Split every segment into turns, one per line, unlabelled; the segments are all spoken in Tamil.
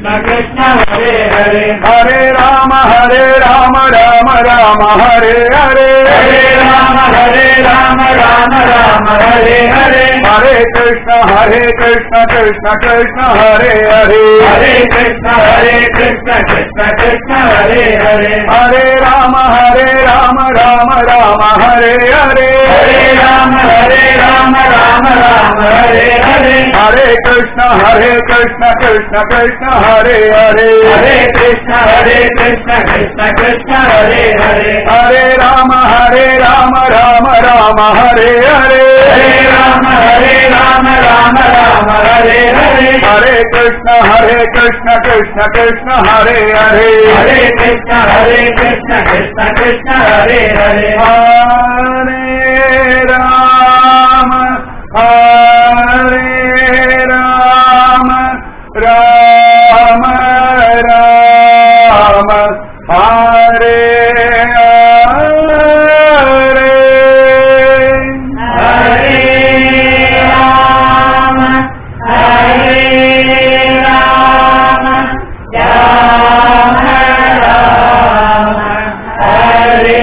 कृष्ण कृष्ण हरे हरे
हरे राम हरे राम राम राम हरे हरे
हरे राम हरे राम राम राम हरे हरे
हरे कृष्ण हरे कृष्ण कृष्ण कृष्ण हरे हरे
हरे कृष्ण हरे कृष्ण कृष्ण कृष्ण हरे हरे
हरे राम हरे राम राम राम हरे हरे
हरे राम हरे राम राम राम हरे हरे
हरे कृष्ण हरे कृष्ण कृष्ण कृष्ण हरे हरे
हरे कृष्ण हरे कृष्ण कृष्ण कृष्ण हरे हरे
हरे राम हरे राम राम राम हरे हरे
हरे राम हरे राम राम राम हरे हरे
हरे कृष्ण हरे कृष्ण कृष्ण कृष्ण हरे हरे
हरे कृष्ण हरे कृष्ण कृष्ण कृष्ण हरे हरे
हरे राम हरे राम राम राम हरे हरे
हरे राम हरे राम राम राम हरे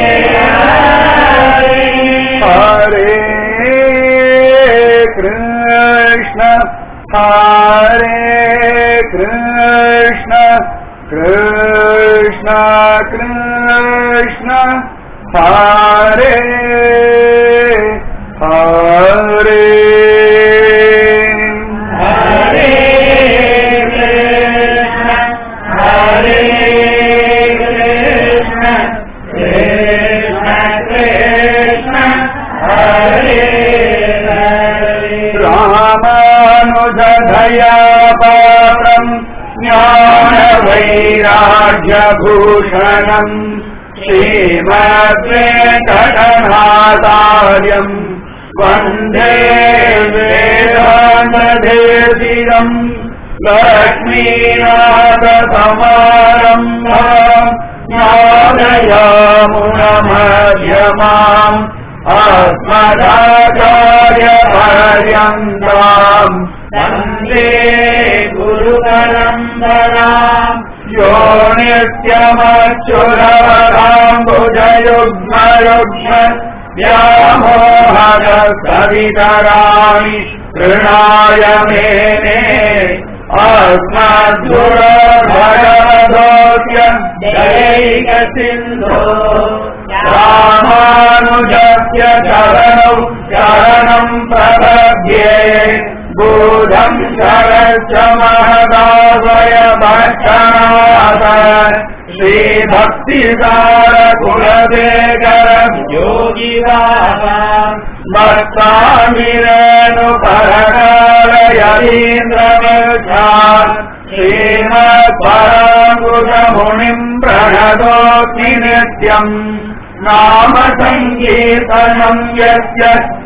हरे
हरे कृष्ण हरे कृष्ण कृष्ण कृष्ण हरे हरे
हरे कृष्ण हरे कृष्ण कृष्ण कृष्ण हरे हरे
रामानुजधया पात्रम् ज्ञानवैराग्यभूषणम् श्रीमद्वेङ्कटनाचार्यम् वन्दे वेदान्तदेशिरम् लक्ष्मीनाथसमारम्भाम् ज्ञानयामुनमध्यमाम् अस्मदाचार्यपर्यन्ताम्
वन्दे गुरुपरम्पराम्
यो नित्यमच्युरवदाम्बुजयुग्मयुग्म व्यामोहदसवितराणि तृणाय मेने अस्मद्गुरभगवतोऽस्य
जयैकसिन्धो
रामानुजस्य चरणौ शरणम् प्रपद्ये बोधम् शरश्च महदावय भक्षणाथ श्रीभक्तिसारकुलदेकर
योगिवाहा
भक्तामिरेणुपरकालयतीन्द्रमिर्षात् श्रीमत्पराङ्कुशमुनिम् प्रणतोऽस्मि नित्यम् नाम सङ्कीर्तनम् यस्य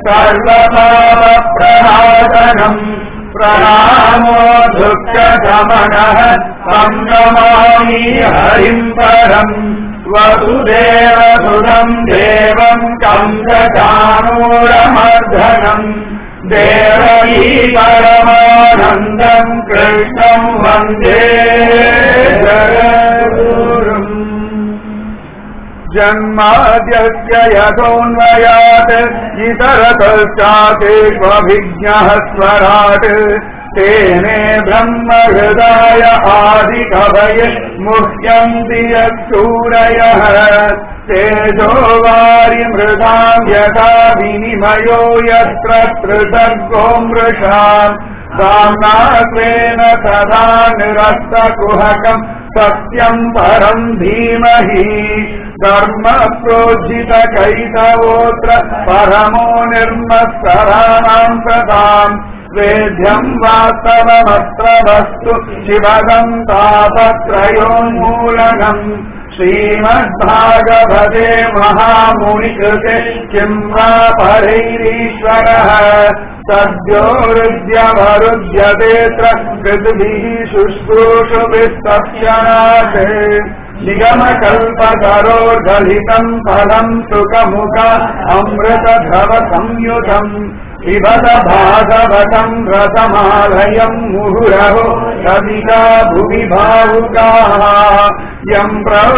सर्वपापप्रणाशनम् प्रणामो दुःखशमनः सङ्गमामि हरिम् परम् वसुदेवसुदम् देवम् कंसचाणूरमर्धनम् देवकी परमानन्दम् कृष्णम् वन्दे जगद्गुरुम् जन्माद्यस्य यथोन्वयात् इतरतश्चातेष्वभिज्ञः स्वराट् तेने ब्रह्महृदाय आदिकवये मुह्यन्ति यत्सूरयः तेजो वारिमृदाम् यथा विनिमयो यत्र त्रिसर्गो मृषाम् साम्नात्वेन सदा निरस्तकुहकम् सत्यम् परम् धीमहि धर्म प्रोज्झितकैतवोऽत्र परमो निर्मत्सराणाम् प्रताम् वेद्यम् वास्तवमत्र वस्तु शिवदम् तापत्रयोन्मूलनम् श्रीमद्भागवते महामुनिकृते किम् वा परैरीश्वरः सद्यो हृद्यवरुध्यतेऽत्र कृद्भिः शुश्रूषुभिस्तक्षणात् निगमकल्पतरोर्गलितम् फलम् सुखमुख अमृतधव संयुतम् पिबत भागवतम् रसमालयम् मुहुरहो कविता भुवि भावुकाः यम्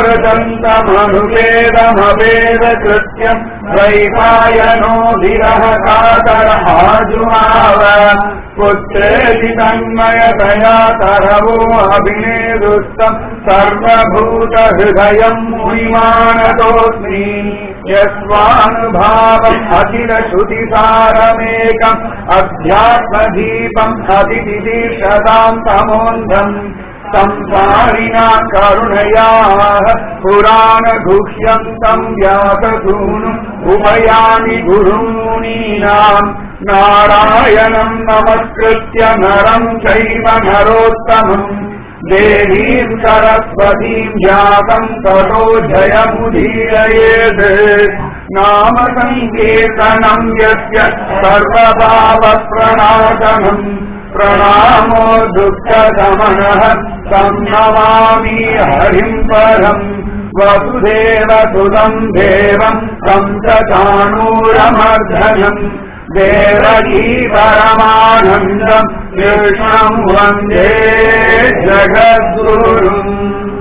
प्रवृतन्तमनुवेदमवेदकृत्यम् द्वैपायनो विरह कातर आजुमाव पुत्रेति तन्मयतया तरवो अभिनेदुस्तम् सर्वभूतहृदयम् मुनिमानतोऽस्मि यस्वानुभावम् अखिलश्रुतिसारमेकम् अध्यात्मदीपम् अतिदिदीर्षदाम् तमोन्धम् संसारिणा करुणयाः पुराणगुह्यन्तम् व्याससूनुम् उभयानि गुरूणीनाम् नारायणम् नमस्कृत्य नरम् चैव नरोत्तमम् देवीम् सरस्वतीम् व्यासम् ततो जयमुदीरयेत् नाम सङ्कीर्तनम् यस्य सर्वभावप्रणाशनम् प्रणामो दुःखदमनः तं नमामि हरिम् परम् वसुदेवसुदम् देवम् तं च चाणूरमर्धनम् देवकी परमानन्दम् कृष्णम् वन्दे जगद्गुरुम्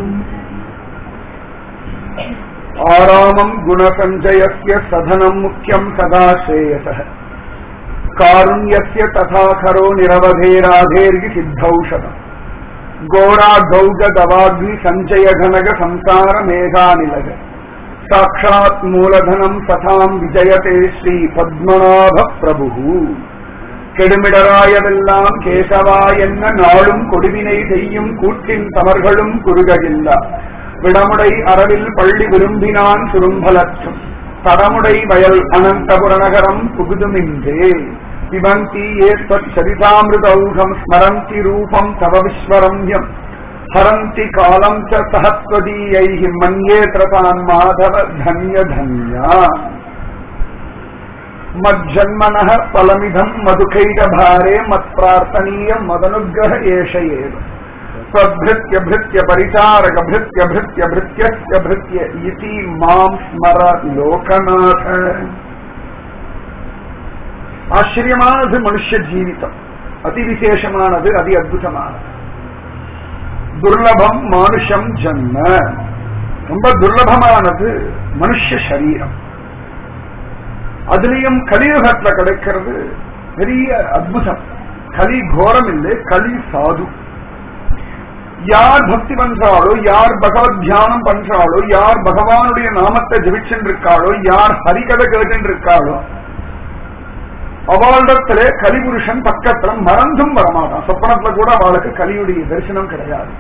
आरामम् गुणसञ्जयस्य सधनम् मुख्यम् सदा श्रेयसः कारुण्यस्य तथा खरो निरवधेराधेर्गि सिद्धौषधम् घोराघौगदवाग्नि सञ्चय घनग संसार मेघानिलग साक्षात् मूलधनम् तथाम् विजयते श्री பத்மநாப பிரபு கெடுமிடராயவெல்லாம் கேசவா என்ன நாளும் கொடுவினை செய்யும் கூட்டின் தமர்களும் குறுககில்லா விடமுடை அரவில் பள்ளி விரும்பினான் சுரும்பலற்றும் தடமுடை வயல் அனந்தபுரநகரம் புகுதுமின்றே பிபந்தி ஏத்வத் சரிதாமிருதௌகம் ஸ்மரந்தி ரூபம் தவ விஸ்வரம்யம் ஹரந்தி காலம் ச சஹத்வதீயைः மன்யே த்ரதான் மாதவ தன்ய தன்யா மஜ்ஜன்மனः பலமிதம் மதுகைடபாரே மத்பிரார்த்தனீயம் மதனுகிரக ஏஷ ஏவ स्वभृत्य भृत्य परिचारक भृत्य भृत्य भृत्यस्य भृत्य इति मां स्मर लोकनाथ ஆச்சரியமானது மனுஷ ஜீவிதம் அதிவிசேஷமானது அதி அற்புதமானது துர்லபம் மானுஷம் ஜன்ம ரொம்ப துர்லபமானது மனுஷ சரீரம் அதுலயும் கலியுகத்துல கிடைக்கிறது பெரிய அற்புதம் கலி கோரம் இல்லை கலி சாது யார் பக்தி பண்றாளோ யார் பகவத் தியானம் பண்றாளோ யார் பகவானுடைய நாமத்தை ஜபிச்சுருக்காளோ யார் ஹரிகதை கேட்டுருக்காளோ அவளிடத்திலே கலிபுருஷன் பக்கத்துல மறந்தும் வரமாட்டான் சொப்பனத்துல கூட அவளுக்கு கலியுடைய தரிசனம் கிடையாது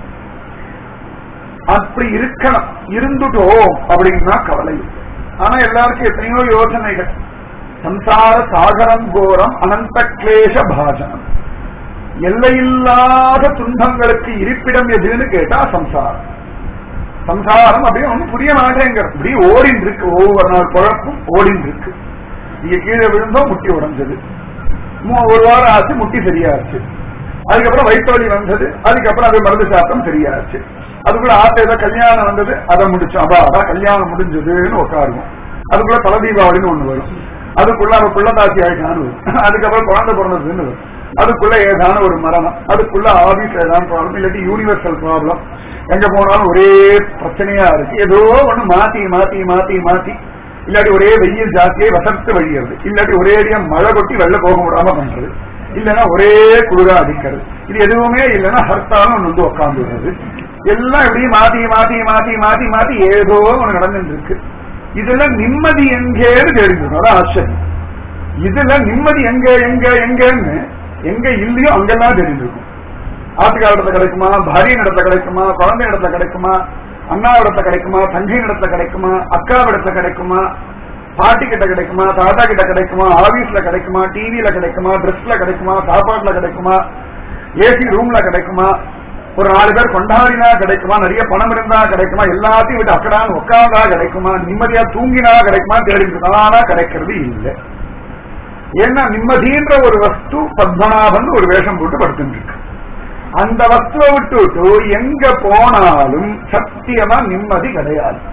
அப்படி இருக்கணும் இருந்துட்டோம் அப்படின்னா கவலை ஆனா எல்லாருக்கும் எத்தனையோ யோசனைகள் சம்சார சாகரம் கோரம் அனந்த கிளேச பாஜனம் எல்லையில்லாத துன்பங்களுக்கு இருப்பிடம் எதுன்னு கேட்டா சம்சாரம் சம்சாரம் அப்படியே ஒன்றும் புரிய மாட்டேங்கிற இப்படி ஓடின் இருக்கு ஒவ்வொரு நாள் குழப்பும் ஓடின் இருக்கு நீங்க கீழே விழுந்தோம் முட்டி உடஞ்சது ஒரு வாரம் ஆச்சு முட்டி சரியாச்சு அதுக்கப்புறம் வயிற்று வலி வந்தது அதுக்கப்புறம் அது மருந்து சாப்பிட்டோம் சரியாச்சு அதுக்குள்ள ஆத்த ஏதோ கல்யாணம் வந்தது அதை முடிச்சோம் அப்பா அதான் கல்யாணம் முடிஞ்சதுன்னு உட்காருவோம் அதுக்குள்ள தல தீபாவளின்னு ஒண்ணு வரும் அதுக்குள்ள அவ பிள்ளைதாசி ஆயிட்டான்னு வரும் அதுக்கப்புறம் குழந்தை பிறந்ததுன்னு வரும் அதுக்குள்ள ஏதான ஒரு மரணம் அதுக்குள்ள ஆபீஸ் ஏதாவது ப்ராப்ளம் இல்லாட்டி யூனிவர்சல் ப்ராப்ளம் எங்க போனாலும் ஒரே பிரச்சனையா இருக்கு ஏதோ ஒண்ணு மாத்தி மாத்தி மாத்தி மாத்தி இல்லாட்டி ஒரே வெயில் ஜாஸ்தியே வசத்து வழியிறது இல்லாட்டி ஒரே அடியா மழை கொட்டி வெள்ள போக முடியாம பண்றது இல்லைன்னா ஒரே குளிரா அடிக்கிறது இது எதுவுமே இல்லைன்னா ஹர்த்தாலும் ஒண்ணு வந்து உட்காந்து விடுறது எல்லாம் இப்படி மாத்தி மாத்தி மாத்தி மாத்தி மாத்தி ஏதோ ஒண்ணு நடந்துட்டு இருக்கு இதுல நிம்மதி எங்கேன்னு தெரிஞ்சுக்கணும் அதான் ஆச்சரியம் இதுல நிம்மதி எங்க எங்க எங்கன்னு எங்க இல்லையோ அங்கெல்லாம் தெரிஞ்சிருக்கும் ஆட்டுக்காரத்துல கிடைக்குமா பாரிய இடத்துல கிடைக்குமா குழந்தை இடத்துல கிடைக்குமா அண்ணா இடத்துல கிடைக்குமா தங்கை இடத்துல கிடைக்குமா அக்கா இடத்துல கிடைக்குமா பாட்டி கிட்ட கிடைக்குமா தாத்தா கிட்ட கிடைக்குமா ஆபீஸ்ல கிடைக்குமா டிவில கிடைக்குமா ட்ரெஸ்ல கிடைக்குமா சாப்பாட்டுல கிடைக்குமா ஏசி ரூம்ல கிடைக்குமா ஒரு நாலு பேர் கொண்டாடினா கிடைக்குமா நிறைய பணம் இருந்தா கிடைக்குமா எல்லாத்தையும் விட்டு அக்கடான்னு உட்காந்தா கிடைக்குமா நிம்மதியா தூங்கினா கிடைக்குமா தேடினா கிடைக்கிறது இல்லை ஏன்னா நிம்மதின்ற ஒரு வஸ்து பத்மநாபன் ஒரு வேஷம் போட்டு படுத்துட்டு இருக்கு அந்த வஸ்துவை விட்டுட்டு எங்க போனாலும் சத்தியமா நிம்மதி கிடையாது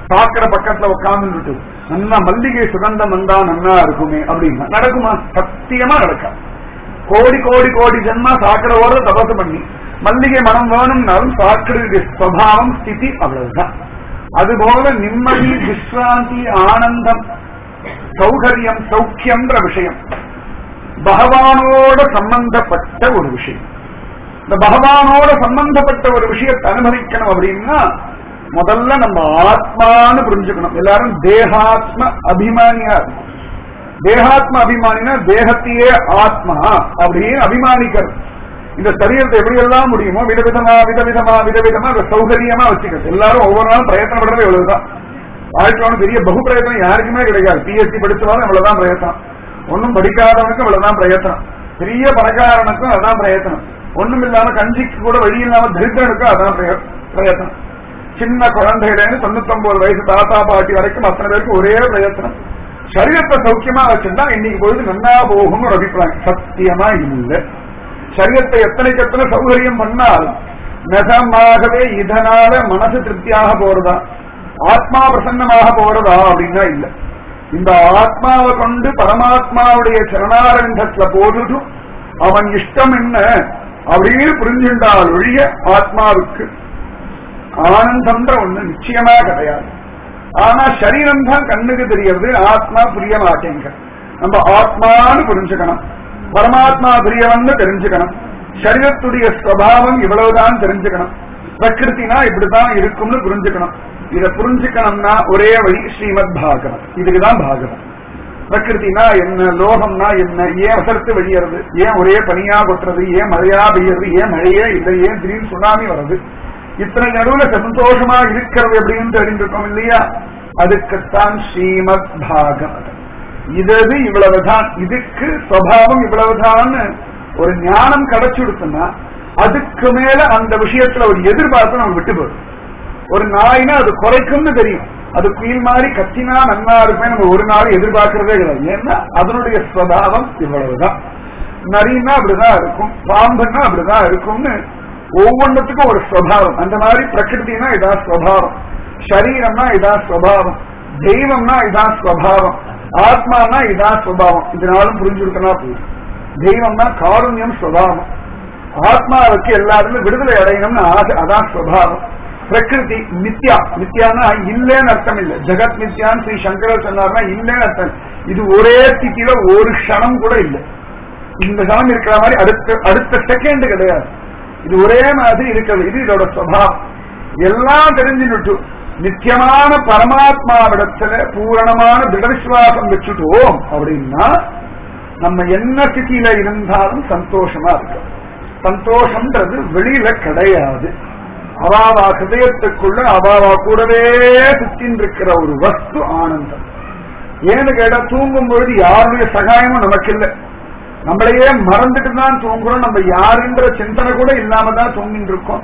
பாக்குற பக்கத்துல உட்கார்ந்துட்டு நன்னா மல்லிகை சுகந்தம் வந்தா நன்னா இருக்குமே அப்படின்னா நடக்குமா சத்தியமா நடக்காது கோடி கோடி கோடி ஜென்மா சாக்கடையோட தபசு பண்ணி மல்லிகை மனம் வேணும்னாலும் சாக்கடையுடைய ஸ்வபாவம் ஸ்திதி அவ்வளவுதான் அதுபோல நிம்மதி விஸ்ராந்தி ஆனந்தம் சௌகரியம் சௌக்கியம்ன்ற விஷயம் பகவானோட சம்பந்தப்பட்ட ஒரு விஷயம் இந்த பகவானோட சம்பந்தப்பட்ட ஒரு விஷயத்தை அனுபவிக்கணும் அப்படின்னா முதல்ல நம்ம ஆத்மான்னு புரிஞ்சுக்கணும் எல்லாரும் தேகாத்ம அபிமானியா இருக்கும் தேகாத்ம அபிமானினா தேகத்தையே ஆத்மா அப்படின்னு அபிமானிக்கிறது இந்த சரீரத்தை எப்படி எல்லாம் முடியுமோ விதவிதமா விதவிதமா விதவிதமா அதை சௌகரியமா வச்சுக்கிறது எல்லாரும் ஒவ்வொரு நாளும் பிரயத்தனப்படுறது இவ்வளவுதான் வாழ்க்கையோட பெரிய பகு பிரயத்தனம் யாருக்குமே கிடையாது பிஎஸ்சி படிச்சவாலும் இவ்வளவுதான் பிரயத்தனம் ஒன்னும் படிக்காதவனுக்கும் இவ்வளவுதான் பிரயத்தனம் பெரிய பணக்காரனுக்கும் அதான் பிரயத்தனம் ஒண்ணும் இல்லாம கஞ்சிக்கு கூட வழி இல்லாம தரித்திரனுக்கும் அதான் பிரய- பிரயத்தனம் சின்ன குழந்தையிலேருந்து தொண்ணூத்தொன்பது வயசு தாத்தா பாட்டி வரைக்கும் அத்தனை பேருக்கு ஒரே பிரயத்தனம் சரீரத்தை சௌக்கியமா வச்சிருந்தா இன்னைக்கு பொழுது நன்னா போகும்னு ஒரு அபிப்பிராயம் சத்தியமா இல்லை சரீரத்தை எத்தனைக்கு எத்தனை சௌகரியம் பண்ணாலும் நிஜமாகவே இதனால மனசு திருப்தியாக போறதா ஆத்மா பிரசன்னமாக போறதா அப்படின்னா இல்ல இந்த ஆத்மாவை கொண்டு பரமாத்மாவுடைய சரணாரங்கத்துல போட்டுட்டு அவன் இஷ்டம் என்ன அப்படின்னு புரிஞ்சுண்டால் ஒழிய ஆத்மாவுக்கு ஆனந்தம்ன்ற ஒண்ணு நிச்சயமா கிடையாது ஆனா சரீரம் தான் கண்ணுக்கு தெரியறது ஆத்மா புரிய மாட்டேங்க நம்ம ஆத்மான்னு புரிஞ்சுக்கணும் பரமாத்மா புரியவன்னு தெரிஞ்சுக்கணும் சரீரத்துடைய ஸ்வபாவம் இவ்வளவுதான் தெரிஞ்சுக்கணும் பிரகிருத்தினா இப்படிதான் இருக்கும்னு புரிஞ்சுக்கணும் இத புரிஞ்சுக்கணும்னா ஒரே வழி ஸ்ரீமத் பாகவத் இதுக்குதான் பாகவத் பிரகிருத்தினா என்ன லோகம்னா என்ன ஏன் அசர்த்து வெளியறது ஏன் ஒரே பனியா கொட்டுறது ஏன் மழையா பெய்யறது ஏன் மழையே இல்லை ஏன் திடீர்னு சுனாமி வர்றது இத்தனை நடுவுல சந்தோஷமா இருக்கிறது எப்படின்னு தெரிஞ்சிருக்கோம் இல்லையா அதுக்குத்தான் ஸ்ரீமத் பாகவத் இது இவ்வளவுதான் இதுக்கு சுவாவம் இவ்வளவுதான் ஒரு ஞானம் கிடைச்சுடுச்சுன்னா அதுக்கு மேல அந்த விஷயத்துல ஒரு எதிர்பார்ப்பு நம்ம விட்டு போயிடும் ஒரு நாய்னா அது குறைக்கும்னு தெரியும் அது குயில் மாதிரி கத்தினா நன்னா இருப்பேன் நம்ம ஒரு நாள் எதிர்பார்க்கறதே கிடையாது ஏன்னா அதனுடைய ஸ்வபாவம் இவ்வளவுதான் நரின்னா அப்படிதான் இருக்கும் பாம்புன்னா அப்படிதான் இருக்கும்னு ஒவ்வொன்றுத்துக்கும் ஒரு ஸ்வபாவம் அந்த மாதிரி பிரகிருத்தினா இதான் ஸ்வபாவம் சரீரம்னா இதான் ஸ்வபாவம் தெய்வம்னா இதான் ஸ்வபாவம் ஆத்மானா இதான் ஸ்வபாவம் இதனாலும் புரிஞ்சுருக்கனா போதும் தெய்வம்னா காருண்யம் ஸ்வபாவம் ஆத்மாவுக்கு எல்லாருமே விடுதலை அடையணும்னு ஆசை அதான் ஸ்வபாவம் பிரகிருதி நித்யா நித்யானா இல்லைன்னு அர்த்தம் இல்ல ஜெகத் நித்யான்னு ஸ்ரீ சங்கரர் சொன்னார்னா இல்லைன்னு அர்த்தம் இது ஒரே ஸ்திதியில ஒரு க்ஷணம் கூட இல்லை இந்த க்ஷணம் இருக்கிற மாதிரி அடுத்த அடுத்த செகண்ட் கிடையாது இது ஒரே மாதிரி இருக்கிறது இது இதோட சுவாவம் எல்லாம் தெரிஞ்சுட்டு நித்தியமான பரமாத்மாவிடத்துல பூரணமான திட விசுவாசம் வச்சுட்டோம் அப்படின்னா நம்ம என்ன ஸ்திதியில இருந்தாலும் சந்தோஷமா இருக்கும் சந்தோஷம்ன்றது வெளியில கிடையாது அவாவா ஹிருதயத்துக்குள்ள அவாவா கூடவே சுத்தின் இருக்கிற ஒரு வஸ்து ஆனந்தம் ஏன்னு கேட்டா தூங்கும் பொழுது யாருடைய சகாயமும் நமக்கு இல்லை நம்மளையே மறந்துட்டு தான் தூங்குறோம் நம்ம யாருன்ற சிந்தனை கூட இல்லாம தான் தூங்கிட்டு இருக்கோம்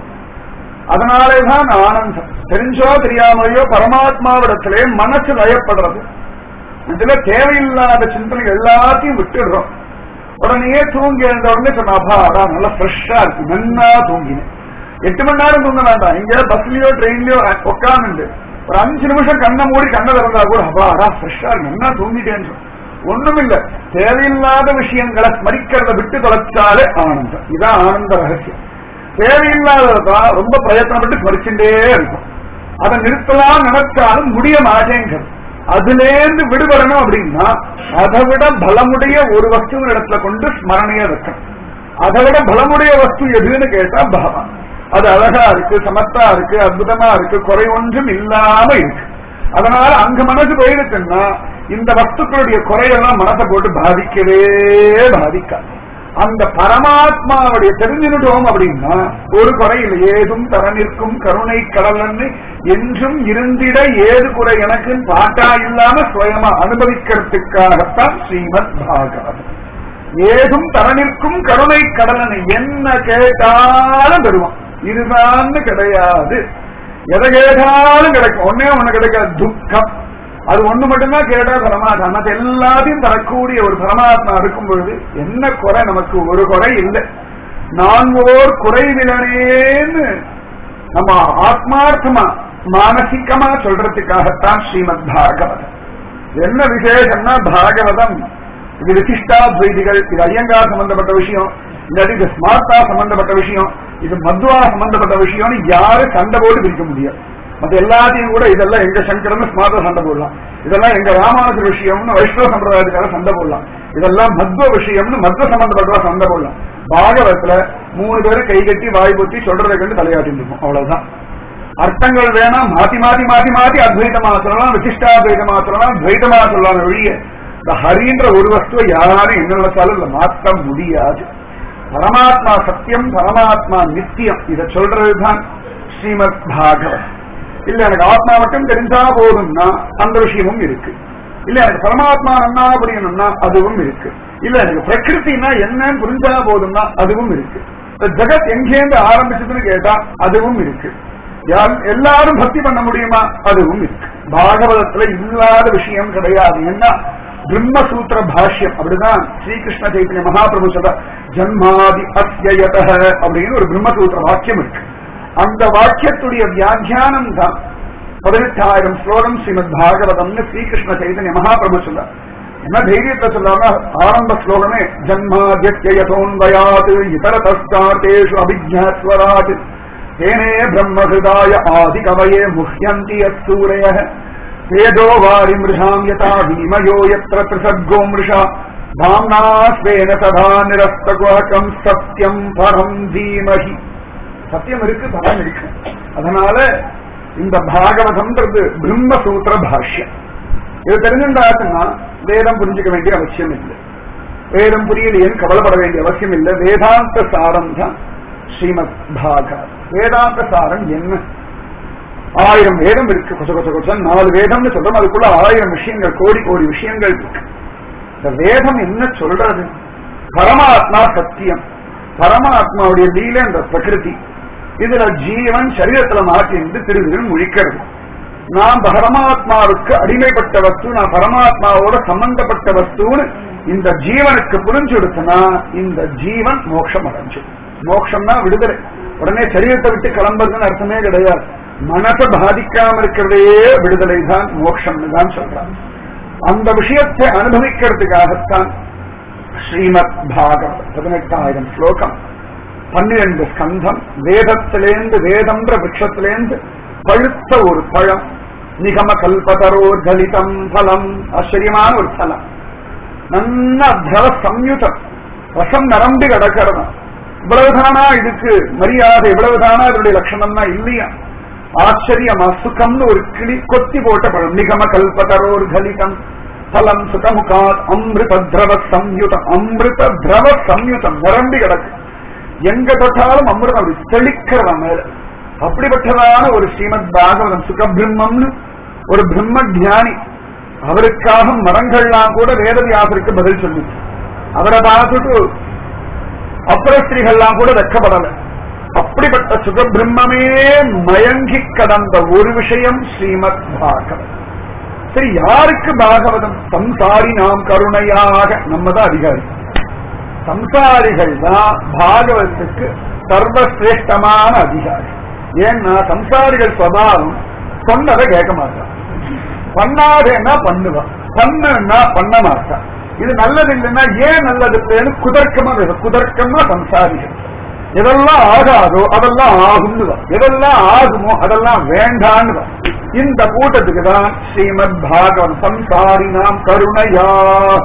அதனாலேதான் ஆனந்தம் தெரிஞ்சோ தெரியாமலையோ பரமாத்மாவிடத்திலே மனசு லயப்படுறது இதுல தேவையில்லாத சிந்தனை எல்லாத்தையும் விட்டுடுறோம் உடனே தூங்கி எழுந்த உடனே சொன்னா அடா நல்லா ஃப்ரெஷ்ஷா இருக்கு நன்னா தூங்கினேன் எட்டு மணி நேரம் தூங்க வேண்டாம் எங்கேயாவது பஸ்லயோ ட்ரெயின்லயோ உட்காந்து ஒரு அஞ்சு நிமிஷம் கண்ணை மூடி கண்ணை திறந்தா கூட அப்பாடா ஃப்ரெஷ்ஷா இருக்கு நன்னா தூங்கிட்டேன்னு சொல்லு. ஒண்ணுமில்ல தேவையில்லாத விஷயங்களை ஸ்மரிக்கிறத விட்டு தொலைச்சாலே ஆனந்தம் இதான் ஆனந்த ரகசியம் தேவையில்லாததான் ரொம்ப பிரயத்தனப்பட்டு ஸ்மரிச்சுட்டே இருக்கும் அதை நிறுத்தலாம் நினைச்சாலும் முடிய மாட்டேங்கிறது அதுலேருந்து விடுபடணும் அப்படின்னா அதை விட பலமுடைய ஒரு வஸ்துவின் இடத்துல கொண்டு ஸ்மரணைய வைக்கணும் அதை விட பலமுடைய வஸ்து எதுன்னு கேட்டா பகவான் அது அழகா இருக்கு சமத்தா இருக்கு அற்புதமா இருக்கு குறை ஒன்றும் இல்லாம இருக்கு அதனால அங்க மனசு போயிருக்குன்னா இந்த வஸ்துக்களுடைய குறையெல்லாம் மனசை போட்டு பாதிக்கவே பாதிக்காது அந்த பரமாத்மாவுடைய தெரிஞ்சுட்டோம் அப்படின்னா ஒரு குறை இல்லை ஏதும் தர நிற்கும் கருணை கடலன்னு என்றும் இருந்திட ஏது குறை எனக்கு பாட்டா இல்லாம சுயமா அனுபவிக்கிறதுக்காகத்தான் ஸ்ரீமத் பாகவதம் ஏதும் தர நிற்கும் கருணை கடலனை என்ன கேட்டாலும் தருவான் இதுதான் கிடையாது எதை கேட்டாலும் கிடைக்கும் ஒன்னே ஒண்ணு கிடைக்காது துக்கம் அது ஒண்ணு மட்டும்தான் கேட்டா பரமாத்மா மத்த எல்லாத்தையும் தரக்கூடிய ஒரு பரமாத்மா இருக்கும் பொழுது என்ன குறை நமக்கு ஒரு குறை இல்லை நான் ஓர் குறைவிலனேன்னு நம்ம ஆத்மார்த்தமா மானசிகமா சொல்றதுக்காகத்தான் ஸ்ரீமத் பாகவதம் என்ன விசேஷம்னா பாகவதம் இது விசிஷ்டாத்வைதிகள் இது ஐயங்கார் சம்பந்தப்பட்ட விஷயம் இல்லாட்டி இது ஸ்மார்த்தா சம்பந்தப்பட்ட விஷயம் இது மத்வா சம்பந்தப்பட்ட விஷயம்னு யாரும் சண்டை போட்டு பிரிக்க முடியாது மத்த எல்லாத்தையும் கூட இதெல்லாம் எங்க சங்கரம்னு ஸ்மார்த்தா சண்டை போடலாம் இதெல்லாம் எங்க ராமானுஜ விஷயம்னு வைஷ்ணவ சம்பிரதாயத்துக்காக சண்டை போடலாம் இதெல்லாம் மத்வ விஷயம்னு மத்வ சம்பந்தப்பட்டவா சண்டை போடலாம் பாகவத்துல மூணு பேரும் கை கட்டி வாய் பொத்தி சொல்றதை கண்டு தலையாட்டிட்டு இருக்கும் அவ்வளவுதான் அர்த்தங்கள் வேணாம் மாத்தி மாத்தி மாத்தி மாத்தி அத்வைதமா சொல்லலாம் விசிஷ்டாத்வைதமா சொல்லலாம் துவைதமா சொல்லலாம் வெளிய இந்த ஹரின்ற ஒரு வஸ்துவை யாரும் என்ன நினைச்சாலும் இதுல மாற்ற முடியாது பரமாத்மா சத்தியம் பரமாத்மா நித்தியம் இதை சொல்றதுதான் ஸ்ரீமத் பாகவத் இல்ல எனக்கு ஆத்மா மட்டும் தெரிஞ்சா போதும்னா அந்த விஷயமும் இருக்கு இல்ல எனக்கு பரமாத்மா நன்னா புரியணும்னா அதுவும் இருக்கு இல்ல எனக்கு பிரகிருத்தினா என்னன்னு புரிஞ்சா போதும்னா அதுவும் இருக்கு இந்த ஜெகத் எங்கேருந்து ஆரம்பிச்சதுன்னு கேட்டா அதுவும் இருக்கு யார்- எல்லாரும் பக்தி பண்ண முடியுமா அதுவும் இருக்கு பாகவதத்துல இல்லாத விஷயம் கிடையாது என்ன பிரம்மசூத்திர பாஷ்யம் அப்படிதான் ஸ்ரீகிருஷ்ண சைத்தன்ய மகாபிரபு சொல்ற ஜன்மாதி அத்தியயத அப்படின்னு ஒரு பிரம்மசூத்திர வாக்கியம் இருக்கு அந்த வாக்கியத்துடைய வியாக்கியானம் தான் பதினெட்டாயிரம் ஸ்லோகம் ஸ்ரீமத் பாகவதம்னு ஸ்ரீகிருஷ்ண சைதன்ய மகாபிரபு சொல்றார் என்ன தைரியத்தை சொல்லாம ஆரம்ப ஸ்லோகமே ஜன்மாத்யயதோன்வயாத் இதர தஸ்தார்த்தேஷு அபிஜாஸ்வராத் தேனே பிரம்மஹிருதாய ஆதி கவயே முஹ்யந்தி யத்தூரய தேஜோ வாரி மிருஷாம் யதா வீமயோ யத்ர திரிசர்கோ மிருஷா தாம்னா ஸ்வேன சதா நிரஸ்தகுஹகம் சத்யம் பரம் தீமஹி சத்தியம் இருக்கு பலம் இருக்கு அதனால இந்த பாகவதம்ன்றது பிரம்மசூத்திர பாஷ்யம் இது தெரிஞ்சுட்டாச்சுன்னா வேதம் புரிஞ்சுக்க வேண்டிய அவசியம் இல்லை வேதம் புரியலையேன்னு கவலைப்பட வேண்டிய அவசியம் இல்லை வேதாந்த சாரம் தான் ஸ்ரீமத் பாகவத் வேதாந்த சாரம் என்ன ஆயிரம் வேதம் இருக்கு கொச கொச கொசன் நாலு வேதம்னு சொல்றோம் அதுக்குள்ள ஆயிரம் விஷயங்கள் கோடி கோடி விஷயங்கள் இருக்கு இந்த வேதம் என்ன சொல்றது பரமாத்மா சத்தியம் பரமாத்மாவுடைய லீல இந்த பிரகிருதி இதுல ஜீவன் சரீரத்துல மாற்றிந்து திருதிரு முழிக்கிறது நான் பரமாத்மாவுக்கு அடிமைப்பட்ட வஸ்து நான் பரமாத்மாவோட சம்பந்தப்பட்ட வஸ்துன்னு இந்த ஜீவனுக்கு புரிஞ்சுடுச்சுன்னா இந்த ஜீவன் மோட்சம் அடைஞ்சு மோட்சம்னா விடுதலை உடனே சரீரத்தை விட்டு கிளம்புறதுன்னு அர்த்தமே கிடையாது மனசை பாதிக்காம இருக்கிறதே விடுதலை தான் மோட்சம்னு தான் சொல்றாங்க அந்த விஷயத்தை அனுபவிக்கிறதுக்காகத்தான் ஸ்ரீமத் பாகவத் பதினெட்டாயிரம் ஸ்லோகம் பன்னிரண்டு ஸ்கந்தம் வேதத்திலேந்து வேதம்ன்ற விரக்ஷத்திலேந்து பழுத்த ஒரு பழம் நிகம கல்பதரோர் கலிதம் பலம் ஆச்சரியமான ஒரு பலம் நல்ல திரவ சம்யுதம் ரசம் நரம்பி கிடக்கிறதா இவ்வளவுதானா இதுக்கு மரியாதை இவ்வளவுதானா இதனுடைய லட்சணம்னா இல்லையா ஆச்சரியமா சுகம்னு ஒரு கிளி கொத்தி போட்ட பழம் நிகம கல்பதரோர் கலிதம் பலம் சுகமுகாத் அமிர்த திரவ சம்யுதம் அமிர்த திரவ சம்யுதம் நிரம்பி கிடக்கு எங்க தொட்டாலும் அமிர்தம் அப்படி தெளிக்கிறதா மேல அப்படிப்பட்டதான ஒரு ஸ்ரீமத் பாகவதம் சுகபிரம்மம்னு ஒரு பிரம்ம தியானி அவருக்காக மரங்கள்லாம் கூட வேதவியாசருக்கு பதில் சொல்லி அவரை பார்த்துட்டு அப்புறஸ்திரிகள்லாம் கூட வெக்கப்படல அப்படிப்பட்ட சுகபிரம்மே மயங்கி கடந்த ஒரு விஷயம் ஸ்ரீமத் பாகவதம் சரி யாருக்கு பாகவதம் சம்சாரி நாம் கருணையாக நம்ம தான் அதிகாரி சம்சாரிகள் தான் பாகவதத்துக்கு சர்வசிரேஷ்டமான அதிகாரி ஏன்னா சம்சாரிகள் சுவாவம் சொன்னதை கேட்க மாட்டான் பண்ணாதேன்னா பண்ணுவான் பண்ணுன்னா பண்ண மாட்டான் இது நல்லது இல்லைன்னா ஏன் நல்லது இல்லைன்னு குதர்க்கமா பேச குதர்க்கமா சம்சாரிகள் எதெல்லாம் ஆகாதோ அதெல்லாம் ஆகும்னு எதெல்லாம் ஆகுமோ அதெல்லாம் வேண்டான்னு இந்த கூட்டத்துக்கு தான் ஸ்ரீமத் பாகவன் சம்சாரி நாம் கருணையாக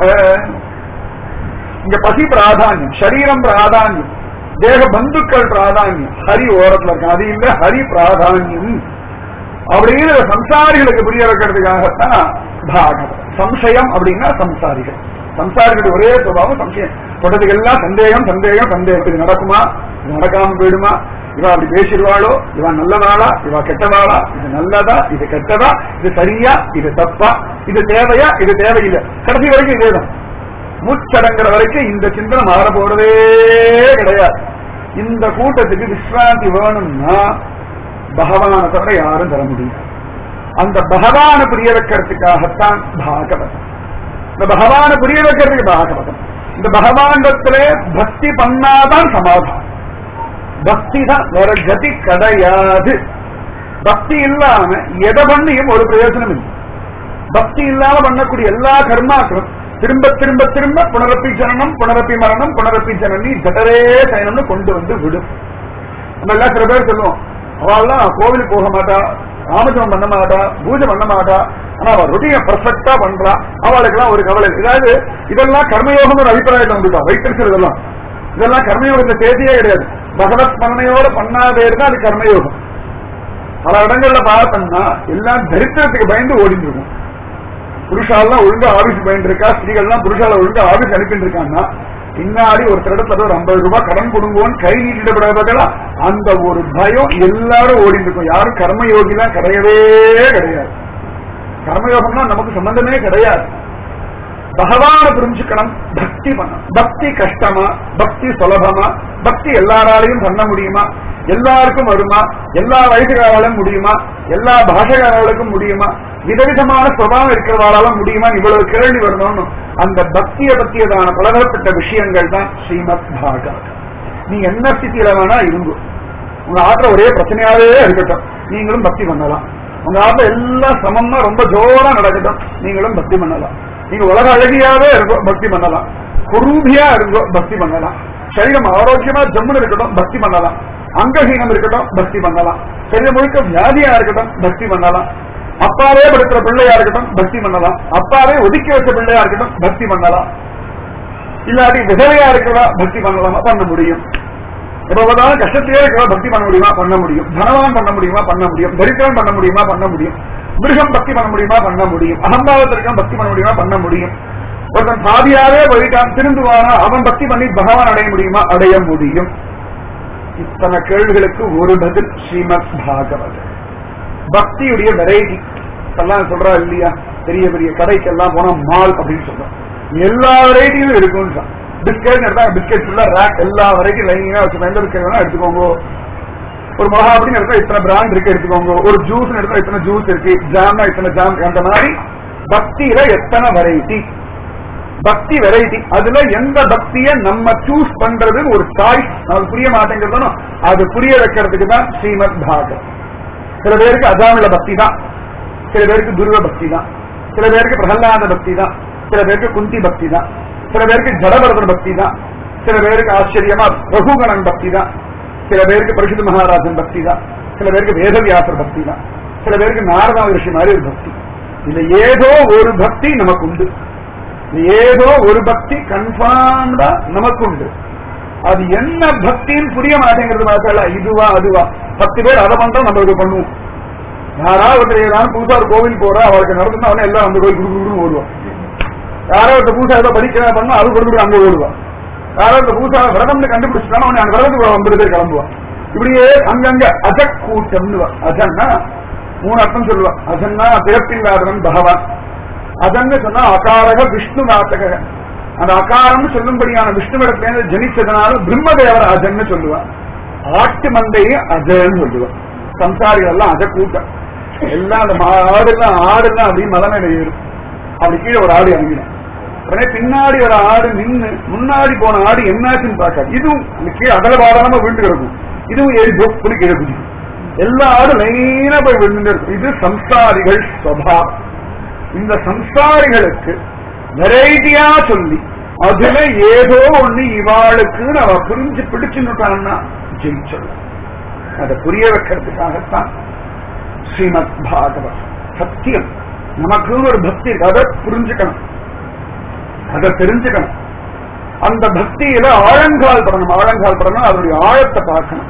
இங்க பசி பிராதானியம் சரீரம் பிராதானியம் தேக பந்துக்கள் பிராதானியம் ஹரி ஓரத்துல இருக்கு அது இல்ல ஹரி பிராதானியம் அப்படின்னு சம்சாரிகளுக்கு புரிய வைக்கிறதுக்காகத்தான் பாகவம் சம்சயம் அப்படின்னா சம்சாரிகள் சம்சாரிகளுடைய ஒரே சுபாவம் சம்சயம் தொடர்ந்துகள்லாம் சந்தேகம் சந்தேகம் சந்தேகம் இது நடக்குமா இது நடக்காம போயிடுமா இவா அப்படி பேசிடுவாளோ இவா நல்லவாளா இவா கெட்டவாளா இது நல்லதா இது கெட்டதா இது சரியா இது தப்பா இது தேவையா இது தேவையில்லை கடைசி வரைக்கும் இதேதான் மூச்சடங்குற வரைக்கும் இந்த சிந்தனை மாற போறதே கிடையாது இந்த கூட்டத்துக்கு விஸ்ராந்தி வேணும்னா பகவான தவிர யாரும் தர முடியும் அந்த பகவான புரிய வைக்கிறதுக்காகத்தான் பாகவதம் இந்த பகவான புரிய வைக்கிறதுக்கு பாகவதம் இந்த பகவானிடத்திலே பக்தி பண்ணாதான் சமாதானம் பக்தி தான் வேற கதி கிடையாது பக்தி இல்லாம எதை பண்ணியும் ஒரு பிரயோஜனம் இல்லை பக்தி இல்லாம பண்ணக்கூடிய எல்லா கர்மாக்களும் திரும்ப திரும்ப திரும்ப புனரப்பி ஜனனம் புனரப்பி மரணம் புனரப்பி ஜனனி ஜடரே சயனம்னு கொண்டு வந்து விடும் நம்ம எல்லாம் சில பேர் சொல்லுவோம் அவள்லாம் கோவிலுக்கு போக மாட்டா ராமஜபம் பண்ண மாட்டா பூஜை பண்ண மாட்டா ஆனா அவள் ரொட்டீனை பர்ஃபெக்டா பண்றா அவளுக்கெல்லாம் ஒரு கவலை இல்லை. அதாவது இதெல்லாம் கர்மயோகம் ஒரு அபிப்பிராயத்தை வந்துட்டா வைத்திருக்கிறது இதெல்லாம் இதெல்லாம் கர்மயோகத்துல தேதியே கிடையாது பகவத் ஸ்மரணையோட பண்ணாதே இருந்தா அது கர்மயோகம் பல இடங்கள்ல பார்த்தோம்னா எல்லாம் தரித்திரத்துக்கு பயந்து ஓடிட்டு இருக்கும் புருஷாலாம் ஒழுங்கா ஆபீஸ் பயந்து இருக்கா ஸ்திரீகள்லாம் புருஷால ஒழுங்கா ஆபீஸ் அனுப்பிட்டு இருக்காங்கன்னா பின்னாடி ஒரு இடத்துல ஒரு ஐம்பது ரூபாய் கடன் கொடுங்கோன்னு கை நீட்டிடப்படாதா அந்த ஒரு பயம் எல்லாரும் ஓடிட்டு இருக்கும் யாரும் கர்மயோகிலாம் கிடையவே கிடையாது கர்மயோகம்னா நமக்கு சம்பந்தமே கிடையாது பகவான புரிஞ்சுக்கணும் பக்தி பண்ணணும் பக்தி கஷ்டமா பக்தி சுலபமா பக்தி எல்லாராலையும் பண்ண முடியுமா எல்லாருக்கும் வருமா எல்லா வயசுகாராலும் முடியுமா எல்லா பாஷகாரர்களுக்கும் முடியுமா விதவிதமான சுபாவம் இருக்கிறவாளால முடியுமா இவ்வளவு கேள்வி வரணும்னு அந்த பக்தியை பற்றியதான பலதரப்பட்ட விஷயங்கள் தான் ஸ்ரீமத் பாகவத் நீ என்ன ஸ்திதியில வேணா இருங்க உங்க ஆத்துல ஒரே பிரச்சனையாவே இருக்கட்டும் நீங்களும் பக்தி பண்ணலாம் உங்க ஆத்துல எல்லாம் சமமா ரொம்ப ஜோரா நடக்கட்டும் நீங்களும் பக்தி பண்ணலாம் நீங்க உலக அழகியாவே இருக்கும் பக்தி பண்ணலாம் குரூபியா இருக்கும் பக்தி பண்ணலாம் சரீரம் ஆரோக்கியமா ஜம்முன்னு இருக்கட்டும் பக்தி பண்ணலாம் அங்கஹீனம் இருக்கட்டும் பக்தி பண்ணலாம் சரீரம் முழுக்க வியாதியா இருக்கட்டும் பக்தி பண்ணலாம் அப்பாவே படுத்துற பிள்ளையா இருக்கட்டும் பக்தி பண்ணலாம் அப்பாவே ஒதுக்கி வச்ச பிள்ளையா இருக்கட்டும் பக்தி பண்ணலாம் இல்லாட்டி விதவையா இருக்கிறதா பக்தி பண்ணலாமா பண்ண முடியும் எப்போதாலும் கஷ்டத்திலே இருக்கிறதா பக்தி பண்ண முடியுமா பண்ண முடியும் தனவான் பண்ண முடியுமா பண்ண முடியும் தரித்திரன் பண்ண முடியுமா பண்ண முடியும் மிருகம் பக்தி பண்ண முடியுமா பண்ண முடியும் அகம்பாவத்திற்கும் பக்தி பண்ண முடியுமா பண்ண முடியும் ஒருத்தன் பாதியாவே போயிட்டான் திருந்துவானா அவன் பக்தி பண்ணி பகவான் அடைய முடியுமா அடைய முடியும் இத்தனை கேள்விகளுக்கு ஒரு பதில் ஸ்ரீமத் பாகவத் பக்தியுடைய வெரைட்டி எல்லாம் சொல்றா இல்லையா பெரிய பெரிய கடைக்கெல்லாம் போனா மால் அப்படின்னு சொல்றோம் எல்லா வெரைட்டியும் இருக்கும்னு பிஸ்கெட் எடுத்தா பிஸ்கெட் ஃபுல்லா ரேக் எல்லா வெரைட்டியும் லைனா வச்சு எந்த பிஸ்கெட் வேணா எடுத்துக்கோங்க ஒரு மகா அப்படின்னு எடுத்தா இத்தனை பிராண்ட் இருக்கு எடுத்துக்கோங்க ஒரு ஜூஸ் எடுத்தா இத்தனை ஜூஸ் இருக்கு ஜாம்னா இத்தனை ஜாம் அந்த மாதிரி பக்தியில எத்தனை வெரைட்டி பக்தி வெரைட்டி அதுல எந்த பக்தியை நம்ம சூஸ் பண்றது ஒரு சாய்ஸ் நமக்கு புரிய மாட்டேங்கிறதும் அது புரிய வைக்கிறதுக்கு தான் ஸ்ரீமத் பாகவத் சில பேருக்கு அஜாமில பக்தி தான் சில பேருக்கு துருவ பக்தி தான் சில பேருக்கு பிரகலாத பக்தி தான் சில பேருக்கு குந்தி பக்தி தான் சில பேருக்கு ஜடபரதர் பக்தி தான் சில பேருக்கு ஆச்சரியமா ரகுகணன் பக்தி தான் சில பேருக்கு பரிசுத்த மகாராஜன் பக்தி தான் சில பேருக்கு வேதவியாசர் பக்தி தான் சில பேருக்கு நாரதா ரிஷி மாதிரி ஒரு பக்தி இதுல ஏதோ ஒரு பக்தி நமக்கு உண்டு இது ஏதோ ஒரு பக்தி கன்ஃபார்ம்டா நமக்கு உண்டு அது என்ன பக்தின்னு புரிய மாட்டேங்கிறது பார்த்தா இதுவா அதுவா பத்து பேர் அதை பண்றோம் நம்ம இது பண்ணுவோம் யாராவது ஒருத்தர் ஏதாவது புதுசா ஒரு கோவில் போறா அவளுக்கு நடந்தா அவனே எல்லாம் அந்த கோயில் குடுக்குன்னு ஓடுவான் யாராவது ஒருத்தர் புதுசா ஏதோ படிக்கிறா பண்ணா அது கொடுத்துட்டு அங்க ஓடுவான் யாராவது இந்த புதுசா விரதம்னு கண்டுபிடிச்சிட்டாலும் அவன் அந்த விரதத்துக்கு ஒரு ஐம்பது பேர் கிளம்புவான் இப்படியே அங்கங்க அஜக் கூட்டம்னு அஜன்னா மூணு அர்த்தம் சொல்லுவான் அஜன்னா பிறப்பில்லாதவன் பகவான் அதன்னு சொன்னா அகாரக விஷ்ணு நாத்தக அந்த அகாரம்னு சொல்லும்படியான விஷ்ணுவிடத்திலேருந்து ஜனிச்சதுனால பிரம்மதேவர் அஜன்னு சொல்லுவான் ஆட்டு மந்தையும் அஜன்னு சொல்லுவான் சம்சாரிகள் எல்லாம் அஜ கூட்டம் எல்லாம் அந்த ஆடுலாம் ஆடுலாம் அப்படி மலநிலை ஏறும் அப்படி கீழே ஒரு ஆடு இறங்கிடும் உடனே பின்னாடி ஒரு ஆடு நின்னு முன்னாடி போன ஆடு என்னாச்சுன்னு பார்க்காது இதுவும் அந்த கீழே அகல பாதாளமா விழுந்து கிடக்கும் இதுவும் ஏறி புலி கீழே குதிக்கும் எல்லா ஆடும் லைனா போய் விழுந்து இருக்கும் இது சம்சாரிகள் சுவாவம் இந்த சம்சாரிகளுக்கு வெரைட்டியா சொல்லி அதுல ஏதோ ஒண்ணு இவாளுக்கு அவ புரிஞ்சு பிடிச்சுட்டான்னா ஜெயிச்சிடலாம் அதை புரிய வைக்கிறதுக்காகத்தான் ஸ்ரீமத் பாகவத் சத்தியம் நமக்குன்னு ஒரு பக்தி இருக்கு. அதை புரிஞ்சுக்கணும் அதை தெரிஞ்சுக்கணும் அந்த பக்தியில ஆழங்கால் படணும் ஆழங்கால் படணும் அதனுடைய ஆழத்தை பார்க்கணும்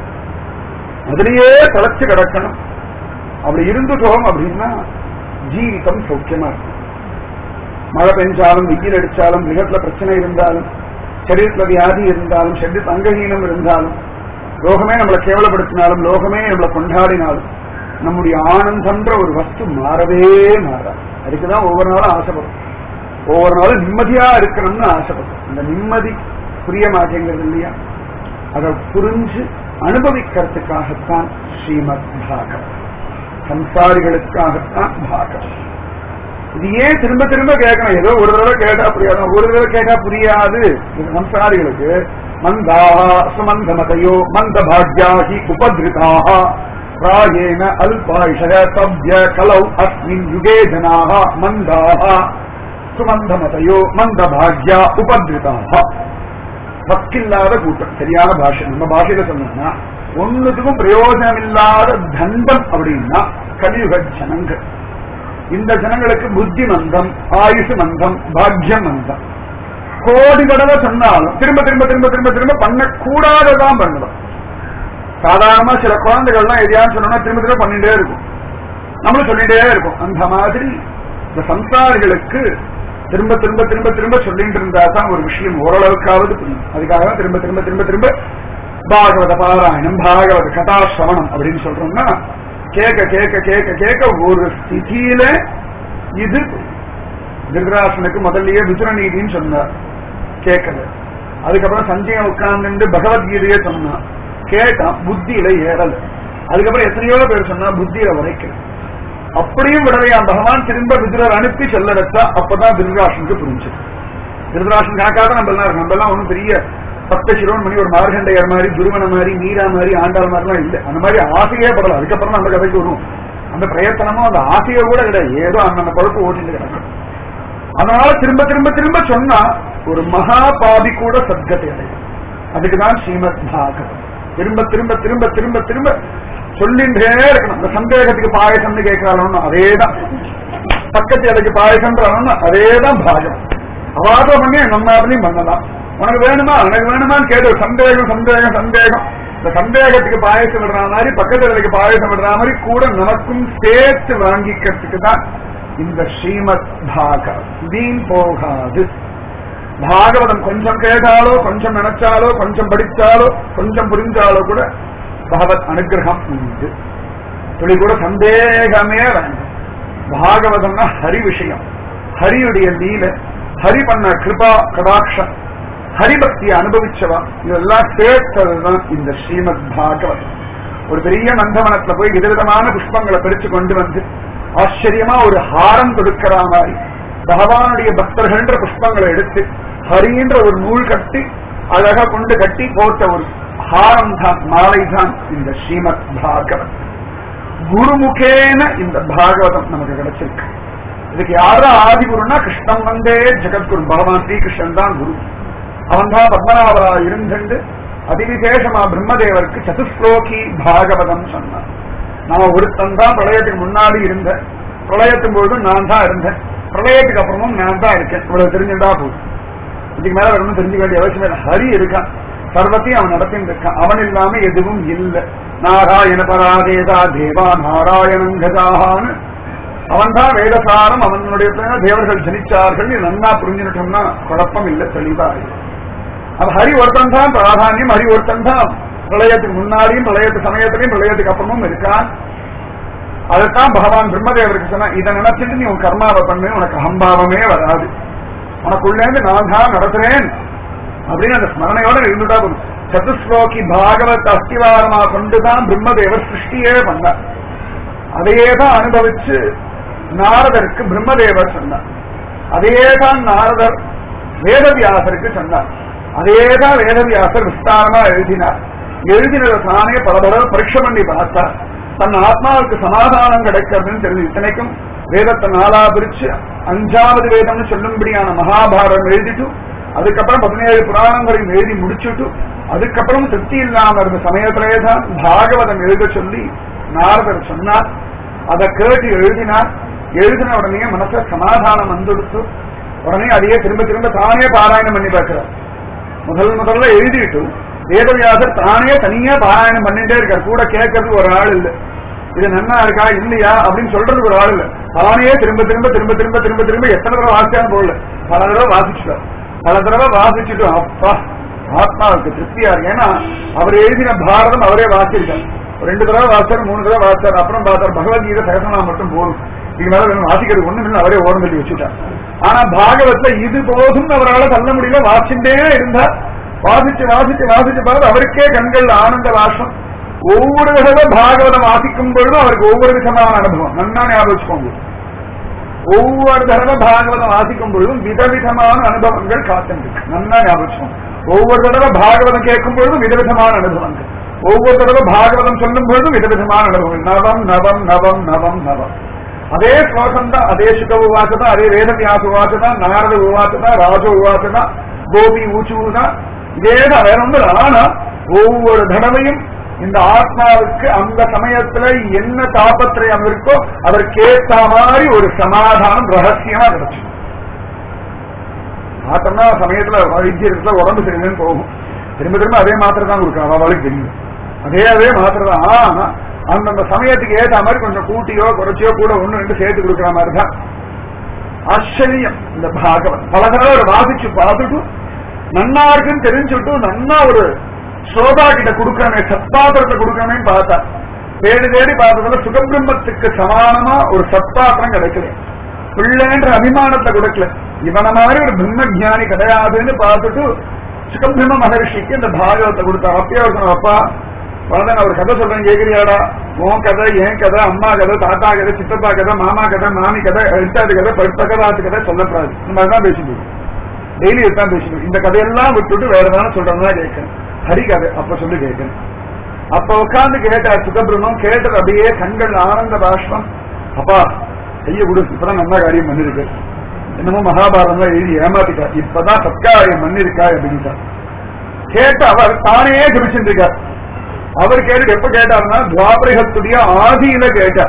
அதுலயே தலைச்சு கிடக்கணும் அப்படி இருந்துட்டோம் அப்படின்னா ஜீவிதம் சௌக்கியமா இருக்கும் மழை பெஞ்சாலும் வெயில் அடிச்சாலும் மிகத்துல பிரச்சனை இருந்தாலும் சரீரத்துல வியாதி இருந்தாலும் சரீர அங்கஹீனம் இருந்தாலும் லோகமே நம்மளை கேவலப்படுத்தினாலும் லோகமே நம்மளை கொண்டாடினாலும் நம்முடைய ஆனந்தன்ற ஒரு வஸ்து மாறவே மாறாது அதுக்குதான் ஒவ்வொரு நாளும் ஆசைப்படும் ஒவ்வொரு நாளும் நிம்மதியா இருக்கணும்னு ஆசைப்படும் அந்த நிம்மதி புரிய மாட்டேங்கிறது இல்லையா அதை புரிஞ்சு அனுபவிக்கிறதுக்காகத்தான் ஸ்ரீமத் பாகவத் சம்சாரிகளுக்காகத்தான் பாகவத் இது ஏன் திரும்ப திரும்ப கேட்கணும் ஏதோ ஒரு தடவை கேட்டா புரியாது ஒரு தடவை கேட்டா புரியாது இது சம்சாரிகளுக்கு மந்தாக சுமந்த மதையோ மந்த பாக்யாகி உபதிருதாக प्रायेण अल्पायुषः तभ्य कलौ अस्मिन् युगे जनाः मन्दाः சுமந்தமதையோ மந்தபாக்யா உபதிருதாக பக்கில்லாத கூட்டம் சரியான பாஷை நம்ம பாஷையில சொன்னோம்னா ஒன்னுத்துக்கும் பிரயோஜனம் இல்லாத தண்டம் அப்படின்னா கலியுக ஜனங்கள் இந்த ஜனங்களுக்கு புத்தி மந்தம் ஆயுசு மந்தம் பாக்யம் மந்தம் கோடி தடவை சொன்னாலும் திரும்ப திரும்ப திரும்ப திரும்ப திரும்ப பண்ணக்கூடாததான் பண்ணணும் சாதாரணமா சில குழந்தைகள்லாம் எதையாவது சொன்னோம்னா திரும்ப திரும்ப பண்ணிட்டே இருக்கும் நம்மளும் சொல்லிட்டே இருக்கும் அந்த மாதிரி இந்த சம்சாரிகளுக்கு திரும்ப திரும்ப திரும்ப திரும்ப சொல்லிட்டு இருந்தா தான் ஒரு விஷயம் ஓரளவுக்காவது புரியும் அதுக்காக தான் திரும்ப திரும்ப திரும்ப திரும்ப பாகவத பாராயணம் பாகவத கதாசிரவணம் அப்படின்னு சொல்றோம்னா கேட்க கேட்க கேட்க கேட்க ஒரு ஸ்திதியில இது திருதராசனுக்கு முதல்லயே விதுரநீதின்னு சொன்னார் கேட்கல அதுக்கப்புறம் சஞ்சயம் உட்கார்ந்து பகவத்கீதையே சொன்னான் கேட்டான் புத்தியில ஏறல அதுக்கப்புறம் எத்தனையோ பேர் சொன்னா புத்தியில உரைக்கல அப்படியும் விடலையா பகவான் திரும்ப விதுரர் அனுப்பி செல்ல வச்சா அப்பதான் திருதராசனுக்கு புரிஞ்சது திருதராசன் காக்காத நம்ம எல்லாம் இருக்கு நம்ம எல்லாம் ஒன்றும் பெரிய பத்து சிரோன்மணி ஒரு மார்கண்டையர் மாதிரி துருவன மாதிரி மீரா மாதிரி ஆண்டாள் மாதிரிலாம் இல்லை அந்த மாதிரி ஆசையே படல அதுக்கப்புறம் நம்ம கதைக்கு வரும் அந்த பிரயத்தனமும் அந்த ஆசையோ கூட கிடையாது ஏதோ அந்த குழப்பம் ஓட்டிட்டு கிடக்கும் அதனால திரும்ப திரும்ப திரும்ப சொன்னா ஒரு மகா பாபி கூட சத்கத்தை அடையும் அதுக்குதான் ஸ்ரீமத் பாகவத் திரும்ப திரும்ப திரும்ப திரும்ப திரும்ப சொல்லின்றே இருக்கணும் இந்த சந்தேகத்துக்கு பாயசம்னு கேட்கிறாலும் அதேதான் பக்கத்து இலைக்கு பாயசம்ன்றாலும் அதேதான் பாகம் அவாதம் பண்ணி நம்ம அதுலயும் பண்ணலாம் உனக்கு வேணுமா எனக்கு வேணுமான்னு கேட்டு சந்தேகம் சந்தேகம் சந்தேகம் இந்த சந்தேகத்துக்கு பாயசம் விடுற மாதிரி பக்கத்து இலைக்கு பாயசம் விடுற மாதிரி கூட நமக்கும் சேர்த்து வாங்கிக்கிறதுக்கு தான் இந்த ஸ்ரீமத் பாகவத் வீண் போகாது பாகவதம் கொஞ்சம் கேட்டாலோ கொஞ்சம் நினைச்சாலோ கொஞ்சம் படிச்சாலோ கொஞ்சம் புரிஞ்சாலோ கூட பகவத் அனுகிரகம் உண்டு துளி கூட சந்தேகமே வேண்டாம் பாகவதம்னா ஹரி விஷயம் ஹரியுடைய லீல ஹரி பண்ண கிருபா கடாட்சம் ஹரிபக்தியை அனுபவிச்சவா இதெல்லாம் சேர்த்ததுதான் இந்த ஸ்ரீமத் பாகவத் ஒரு பெரிய நந்தவனத்துல போய் விதவிதமான புஷ்பங்களை பிரிச்சு கொண்டு வந்து ஆச்சரியமா ஒரு ஹாரம் கொடுக்கிற மாதிரி பகவானுடைய பக்தர்கள்ன்ற புஷ்பங்களை எடுத்து ஹரின்ற ஒரு நூல் கட்டி அழகா கொண்டு கட்டி போட்ட ஒரு ஹாரம் தான் மாலை தான் இந்த ஸ்ரீமத் பாகவத் குருமுகேன இந்த பாகவதம் நமக்கு கிடைச்சிருக்கு இதுக்கு யாரா ஆதிகுருன்னா கிருஷ்ணன் வந்தே ஜெகத்குரு பகவான் ஸ்ரீகிருஷ்ணன் தான் குரு அவன் தான் பத்மநாபரா இருந்துண்டு அதிவிசேஷமா பிரம்மதேவருக்கு சதுஸ்லோகி பாகவதம் சொன்னான் நான் ஒருத்தன் தான் பிரளயத்துக்கு முன்னாடி இருந்தேன் பிரளயத்தின் பொழுது நான் தான் இருந்தேன் பிரளயத்துக்கு அப்புறமும் நான் தான் இருக்கேன் இவ்வளவு தெரிஞ்சுட்டா போதும் இதுக்கு மேல ஒன்றும் தெரிஞ்சுக்க வேண்டிய அவசியம் இல்லை ஹரி இருக்கான் சர்வத்தையும் அவன் நடத்திட்டு இருக்கான் அவன் இல்லாம எதுவும் இல்லை நாராயண பராதேதா தேவா நாராயணம் கஜாகான்னு அவன் தான் வேதசாரம் அவனுடைய தேவர்கள் ஜனிச்சார்கள் இது நன்னா புரிஞ்சுட்டோம்னா குழப்பம் இல்லை தெளிவா இருக்கு அது ஹரி ஒருத்தன் தான் பிராதானியம் ஹரி ஒருத்தன் தான் பிரளயத்துக்கு முன்னாடியும் பிரளயத்து சமயத்திலையும் பிரளயத்துக்கு அப்புறமும் இருக்கான் அதைத்தான் பகவான் பிரம்மதேவருக்கு சொன்னா இதை நினைச்சிட்டு நீ உன் கர்மாவை பண்ணு உனக்கு அகம்பாவமே வராது உனக்குள்ளேந்து நான் தான் நடத்துறேன் அப்படின்னு அந்த ஸ்மரணையோட இருந்துட்டா போதும் சதுஸ்லோகி பாகவத் அஸ்திவாரமா கொண்டுதான் பிரம்மதேவர் சிருஷ்டியே பண்ணார் அதையே தான் அனுபவிச்சு நாரதருக்கு பிரம்மதேவர் சொன்னார் அதே தான் நாரதர் வேதவியாசருக்கு சொன்னார் அதே தான் வேதவியாசர் விஸ்தாரமா எழுதினார் எழுதினதை தானே பல தடவை பரீட்சை பண்ணி பார்த்தார் தன் ஆத்மாவுக்கு சமாதானம் கிடைக்கிறதுன்னு தெரிஞ்சு இத்தனைக்கும் வேதத்தை நாளா பிரிச்சு அஞ்சாவது வேதம்னு சொல்லும்படியான மகாபாரதம் எழுதிட்டு அதுக்கப்புறம் பதினேழு புராணங்களையும் எழுதி முடிச்சுட்டு அதுக்கப்புறம் திருப்தி இல்லாம இருந்த சமயத்திலே தான் பாகவதம் எழுத சொல்லி நாரதர் சொன்னார் அதை கேட்டு எழுதினார் எழுதின உடனே மனசுல சமாதானம் வந்துடுத்து உடனே அதையே திரும்ப திரும்ப தானே பாராயணம் பண்ணி பார்க்கிறார் முதல் முதல்ல எழுதிட்டு வேதவியாசர் தானே தனியா பாராயணம் பண்ணிட்டே இருக்கார் கூட கேட்கறதுக்கு ஒரு ஆள் இல்ல இது நன்னா இருக்கா இல்லையா அப்படின்னு சொல்றதுக்கு ஒரு ஆள் இல்ல தானே திரும்ப திரும்ப திரும்ப திரும்ப திரும்ப திரும்ப எத்தனை தடவை வாசிச்சாலும் போடல பல தடவை வாசிச்சுட்டார் பல தடவை வாசிச்சுட்டு அப்பா ஆத்மாவுக்கு திருப்தியா இருக்கு ஏன்னா அவர் எழுதின பாரதம் அவரே வாசிச்சிருக்கார் ரெண்டு தடவை வாசிச்சார் மூணு தடவை வாசிச்சார் அப்புறம் பார்த்தார் பகவத்கீதை சகசனா மட்டும் போதும் இது மேல வேணும் வாசிக்கிறது ஒண்ணு இல்லை அவரே ஓரம் கட்டி வச்சுட்டார் ஆனா பாகவத்ல இது போதும் அவரால் தள்ள முடியல வாசிச்சுட்டே இருந்தார் வாசிச்சு வாசிச்சு வாசிச்சு பார்த்து அவருக்கே கண்கள் ஆனந்த வாசம் ஒவ்வொரு தடவை பாகவதம் வாசிக்கும் பொழுதும் அவருக்கு ஒவ்வொரு விதமான அனுபவம் நன்னா ஞாபகம் வச்சுக்கோங்க ஒவ்வொரு தடவை பாகவதம் வாசிக்கும் பொழுதும் விதவிதமான அனுபவங்கள் காத்திருக்கு நன்னா ஞாபகம் வச்சுக்கோங்க ஒவ்வொரு தடவை பாகவதம் கேட்கும் பொழுதும் விதவிதமான அனுபவங்கள் ஒவ்வொரு தடவை பாகவதம் சொல்லும் பொழுதும் விதவிதமான அனுபவம் நவம் நவம் நவம் நவம் நவம் அதே ஸ்லோகம் தான் அதே சுக உவாச தான் அதே வேதவியாச உவாச தான் நாரத உவாச தான் ராஜ உவாச தான் கோபி ஊச்சு தான் இதே தான் வேற ஒன்று ஆனா ஒவ்வொரு தடவையும் இந்த ஆத்மாவுக்கு அந்த சமயத்துல என்ன தாபத்திரயம் இருக்கோ அதற்கேற்ற மாதிரி ஒரு சமாதானம் ரகசியமா கிடைச்சு மாத்திரம்னா சமயத்துல வைத்தியத்துல உடம்பு சரியில்லைன்னு போகும் திரும்ப திரும்ப அதே மாத்திரை தான் கொடுக்கணும் அவளுக்கு தெரியும் அதே அதே மாத்திரை தான் ஆனா அந்தந்த சமயத்துக்கு ஏத்த மாதிரி கொஞ்சம் கூட்டியோ குறைச்சியோ கூட ஒண்ணு ரெண்டு சேர்த்து கொடுக்குற மாதிரி தான் ஆச்சரியம் இந்த பாகவத் பல தடவை வாசிச்சு பார்த்துட்டு நன்னா இருக்குன்னு தெரிஞ்சுட்டு நன்னா ஒரு சோபா கிட்ட கொடுக்கறமே சத்பாத்திரத்தை கொடுக்கறமே பார்த்தா தேடி தேடி பார்த்ததுல சுகபிரம்மத்துக்கு சமானமா ஒரு சத்பாத்திரம் கிடைக்கல பிள்ளைன்ற அபிமானத்தை கொடுக்கல இவன மாதிரி ஒரு பிரம்ம ஜானி கிடையாதுன்னு பார்த்துட்டு சுகபிரம்ம மகர்ஷிக்கு இந்த பாகவத்தை கொடுத்தார் அப்பயே இருக்கணும் அப்பா குழந்தை ஒரு கதை சொல்றேன் கேக்குறியாடா உன் கதை என் கதை அம்மா கதை தாத்தா கதை சித்தப்பா கதை மாமா கதை மாமி கதை எழுத்தாது கதை பக்கதாத்து கதை சொல்லக்கூடாது இந்த மாதிரி தான் பேசிட்டு டெய்லி இதுதான் பேசணும் இந்த கதையெல்லாம் விட்டுட்டு வேற எதாவது சொல்றதா கேட்கணும் ஹரி கதை அப்ப சொல்லி கேட்கணும் அப்ப உட்கார்ந்து கேட்டார் சுகபிரமம் கேட்டது அப்படியே கண்கள் ஆனந்த பாஷ்பம் அப்பா கைய கொடு இப்பதான் நல்ல காரியம் பண்ணிருக்கு என்னமோ மகாபாரதம் எழுதி ஏமாத்திட்டா இப்பதான் சத்காரியம் பண்ணிருக்கா அப்படின்ட்டா கேட்ட அவர் தானே ஜபிச்சுருக்கார் அவர் கேட்டு எப்ப கேட்டார்னா துவாபரிகத்துடைய ஆதியில கேட்டார்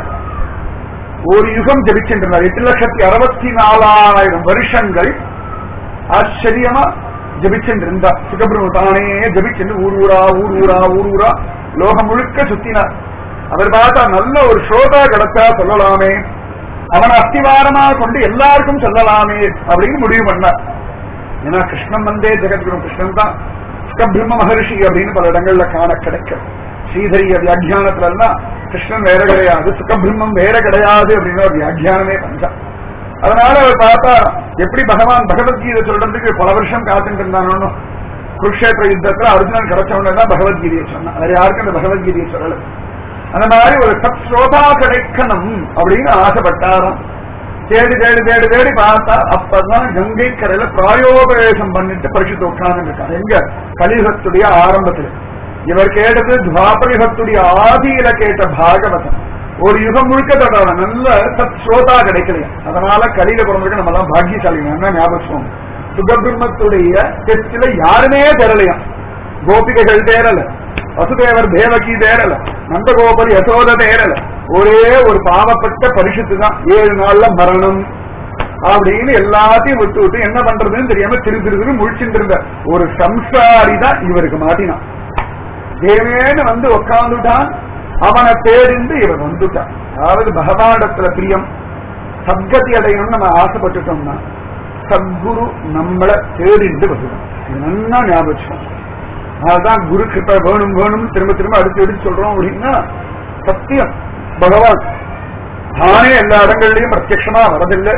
ஒரு யுகம் ஜபிச்சுருந்தார் எட்டு லட்சத்தி அறுபத்தி நாலாயிரம் வருஷங்கள் ஆச்சரியமா ஜபிச்சுட்டு இருந்தா சுகபிரம தானே ஜபிச்சுட்டு ஊர் ஊரா ஊர் ஊரா ஊர் ஊரா லோகம் முழுக்க சுத்தினார் அவர் பார்த்தா நல்ல ஒரு ஸ்ரோதா கிடைச்சா சொல்லலாமே அவனை அஸ்திவாரமா கொண்டு எல்லாருக்கும் சொல்லலாமே அப்படின்னு முடிவு பண்ணார் ஏன்னா கிருஷ்ணன் வந்தே ஜெகத்குரு கிருஷ்ணன் தான் சுகபிரம்ம மகர்ஷி அப்படின்னு பல இடங்கள்ல காண கிடைக்கும் ஸ்ரீதரிய வியாக்கியானத்துல எல்லாம் கிருஷ்ணன் வேற கிடையாது சுகபிரம்மம் வேற கிடையாது அப்படின்னு ஒரு வியாக்கியானமே பண்றான் அதனால அவர் பார்த்தா எப்படி பகவான் பகவத்கீதை சொல்றதுக்கு பல வருஷம் காத்துட்டு இருந்தானோ குருஷேத்திர யுத்தத்துல அர்ஜுனன் கிடைச்சவன தான் பகவத்கீதையை சொன்னான் வேற யாருக்கும் அந்த பகவத்கீதையை சொல்லல அந்த மாதிரி ஒரு சத் ஸ்ரோதா கிடைக்கணும் அப்படின்னு ஆசைப்பட்டாராம் தேடி தேடி தேடி தேடி பார்த்தா அப்பதான் கங்கை கரையில பிராயோபவேசம் பண்ணிட்டு பரிசுத்த உட்கார்ந்து இருக்காங்க எங்க கலியுகத்துடைய ஆரம்பத்துல இவர் கேட்டது துவாபரிகத்துடைய ஆதியில கேட்ட பாகவதம் ஒரு யுகம் முழுக்க தட்டாத நல்ல சத் ஸ்ரோதா கிடைக்கலையா அதனால கலியில பிறந்திருக்க நம்ம எல்லாம் பாக்கியசாலி என்ன ஞாபகம் சுகபிரம்மத்துடைய டெஸ்ட்ல யாருமே தேரலையா கோபிகைகள் தேரல வசுதேவர் தேவகி தேரல நந்தகோபதி யசோத தேரல ஒரே ஒரு பாவப்பட்ட பரிசுத்து தான் ஏழு நாள்ல மரணம் அப்படின்னு எல்லாத்தையும் விட்டு விட்டு என்ன பண்றதுன்னு தெரியாம திரு திரு திரு முழிச்சுட்டு இருந்த ஒரு சம்சாரி தான் இவருக்கு மாட்டினான் தேவேன்னு வந்து உட்காந்துட்டான் அவனை தேடிந்து இவன் வந்துட்டான் அதாவது பகவானிடத்துல பிரியம் சத்கதி அடையணும்னு நம்ம ஆசைப்பட்டுட்டோம்னா சத்குரு நம்மளை தேடிண்டு வருவான் இது நல்லா ஞாபகம் அதுதான் குரு கிருப்பை வேணும் வேணும் திரும்ப திரும்ப அடுத்து எடுத்து சொல்றோம் அப்படின்னா சத்தியம் பகவான் தானே எல்லா இடங்கள்லயும் பிரத்யட்சமா வரதில்லை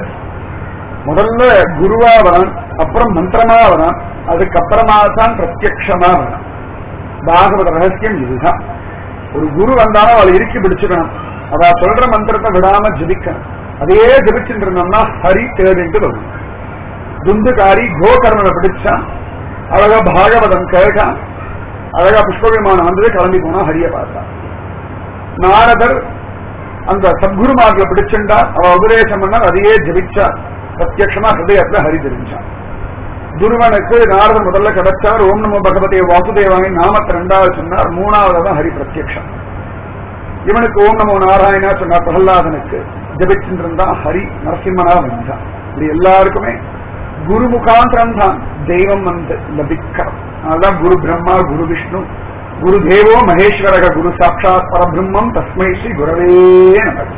முதல்ல குருவா வரான் அப்புறம் மந்திரமா வரான் அதுக்கப்புறமா தான் பிரத்யட்சமா வரான் பாகவத ரகசியம் இதுதான் ஒரு குரு வந்தாலும் அவளை இறுக்கி பிடிச்சுக்கணும் அவ சொல்ற மந்திரத்தை விடாம ஜபிக்கணும் அதே ஜபிச்சுட்டு இருந்தோம்னா ஹரி தேடிட்டு வரும் துந்துகாரி கோகர்ணனை பிடிச்சான் அழகா பாகவதம் கேட்கான் அழகா புஷ்ப விமானம் வந்தது கிளம்பி போனா ஹரிய பார்த்தா நாரதர் அந்த சத்குருமார்களை பிடிச்சுண்டா அவ உபதேசம் பண்ணா அதையே ஜபிச்சார் பிரத்யட்சமா ஹிருதயத்துல ஹரி தெரிஞ்சான் துருவனுக்கு நாரதர் முதல்ல கிடைச்சார் ஓம் நமோ பகவதே வாசுதேவாவின் நாமத்தை ரெண்டாவது சொன்னார் மூணாவது தான் ஹரி பிரத்யக்ஷம் இவனுக்கு ஓம் நமோ நாராயணா சொன்னார் பிரகலாதனுக்கு ஜபிச்சுட்டு இருந்தா ஹரி நரசிம்மனா வந்தான் இது எல்லாருக்குமே குரு முகாந்திரம் தான் தெய்வம் வந்து லபிக்கிறது அதுதான் குரு பிரம்மா குரு விஷ்ணு குரு தேவோ மகேஸ்வரக குரு சாட்சாத் பரபிரம்மம் தஸ்மை ஸ்ரீ குரவே நமது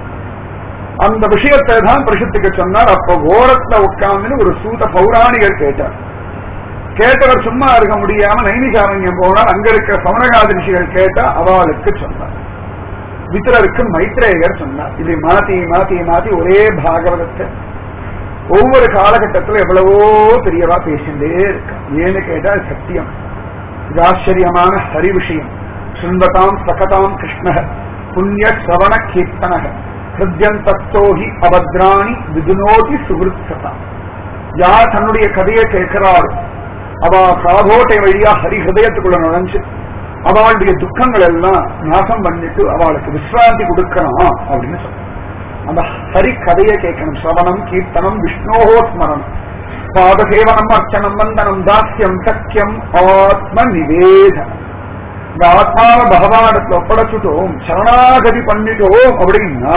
அந்த விஷயத்தை தான் பரிசுத்துக்கு சொன்னார் அப்ப ஓரத்துல உட்கார்ந்து ஒரு சூத பௌராணிகர் கேட்டார் கேட்டவர் சும்மா இருக்க முடியாம நைனிகாரண்யம் போனால் அங்க இருக்கிற சமணகாதி ரிஷிகள் கேட்டா அவளுக்கு சொன்னார் வித்திரருக்கு மைத்ரேயர் சொன்னார் இப்படி மாத்தி மாத்தி மாத்தி ஒரே பாகவதத்தை ஒவ்வொரு காலகட்டத்தில் எவ்வளவோ பெரியவா பேசிட்டே இருக்கா ஏன்னு கேட்டா சத்தியம் இது ஆச்சரியமான ஹரி விஷயம் சுந்ததாம் சகதாம் கிருஷ்ண புண்ணிய சிரவண கீர்த்தனக ஹிருத்யம் தத்தோஹி அபத்ராணி விதுனோதி சுகிருத்சதா யார் தன்னுடைய கதையை கேட்கிறாரோ அவ காதோட்டை வழியா ஹரி ஹிருதயத்துக்குள்ள நுழைஞ்சு அவளுடைய துக்கங்கள் எல்லாம் நாசம் பண்ணிட்டு அவளுக்கு விஸ்ராந்தி கொடுக்கணும் அப்படின்னு சொல்ற அந்த ஹரி கதையை கேட்கணும் சிரவணம் கீர்த்தனம் விஷ்ணோஹோ ஸ்மரணம் பாதசேவனம் அர்ச்சனம் வந்தனம் தாஸ்யம் சக்கியம் ஆத்ம நிவேதனம் இந்த ஆத்மாவ பகவானத்துல ஒப்படைச்சுட்டோம் சரணாகதி பண்ணிட்டோம் அப்படின்னா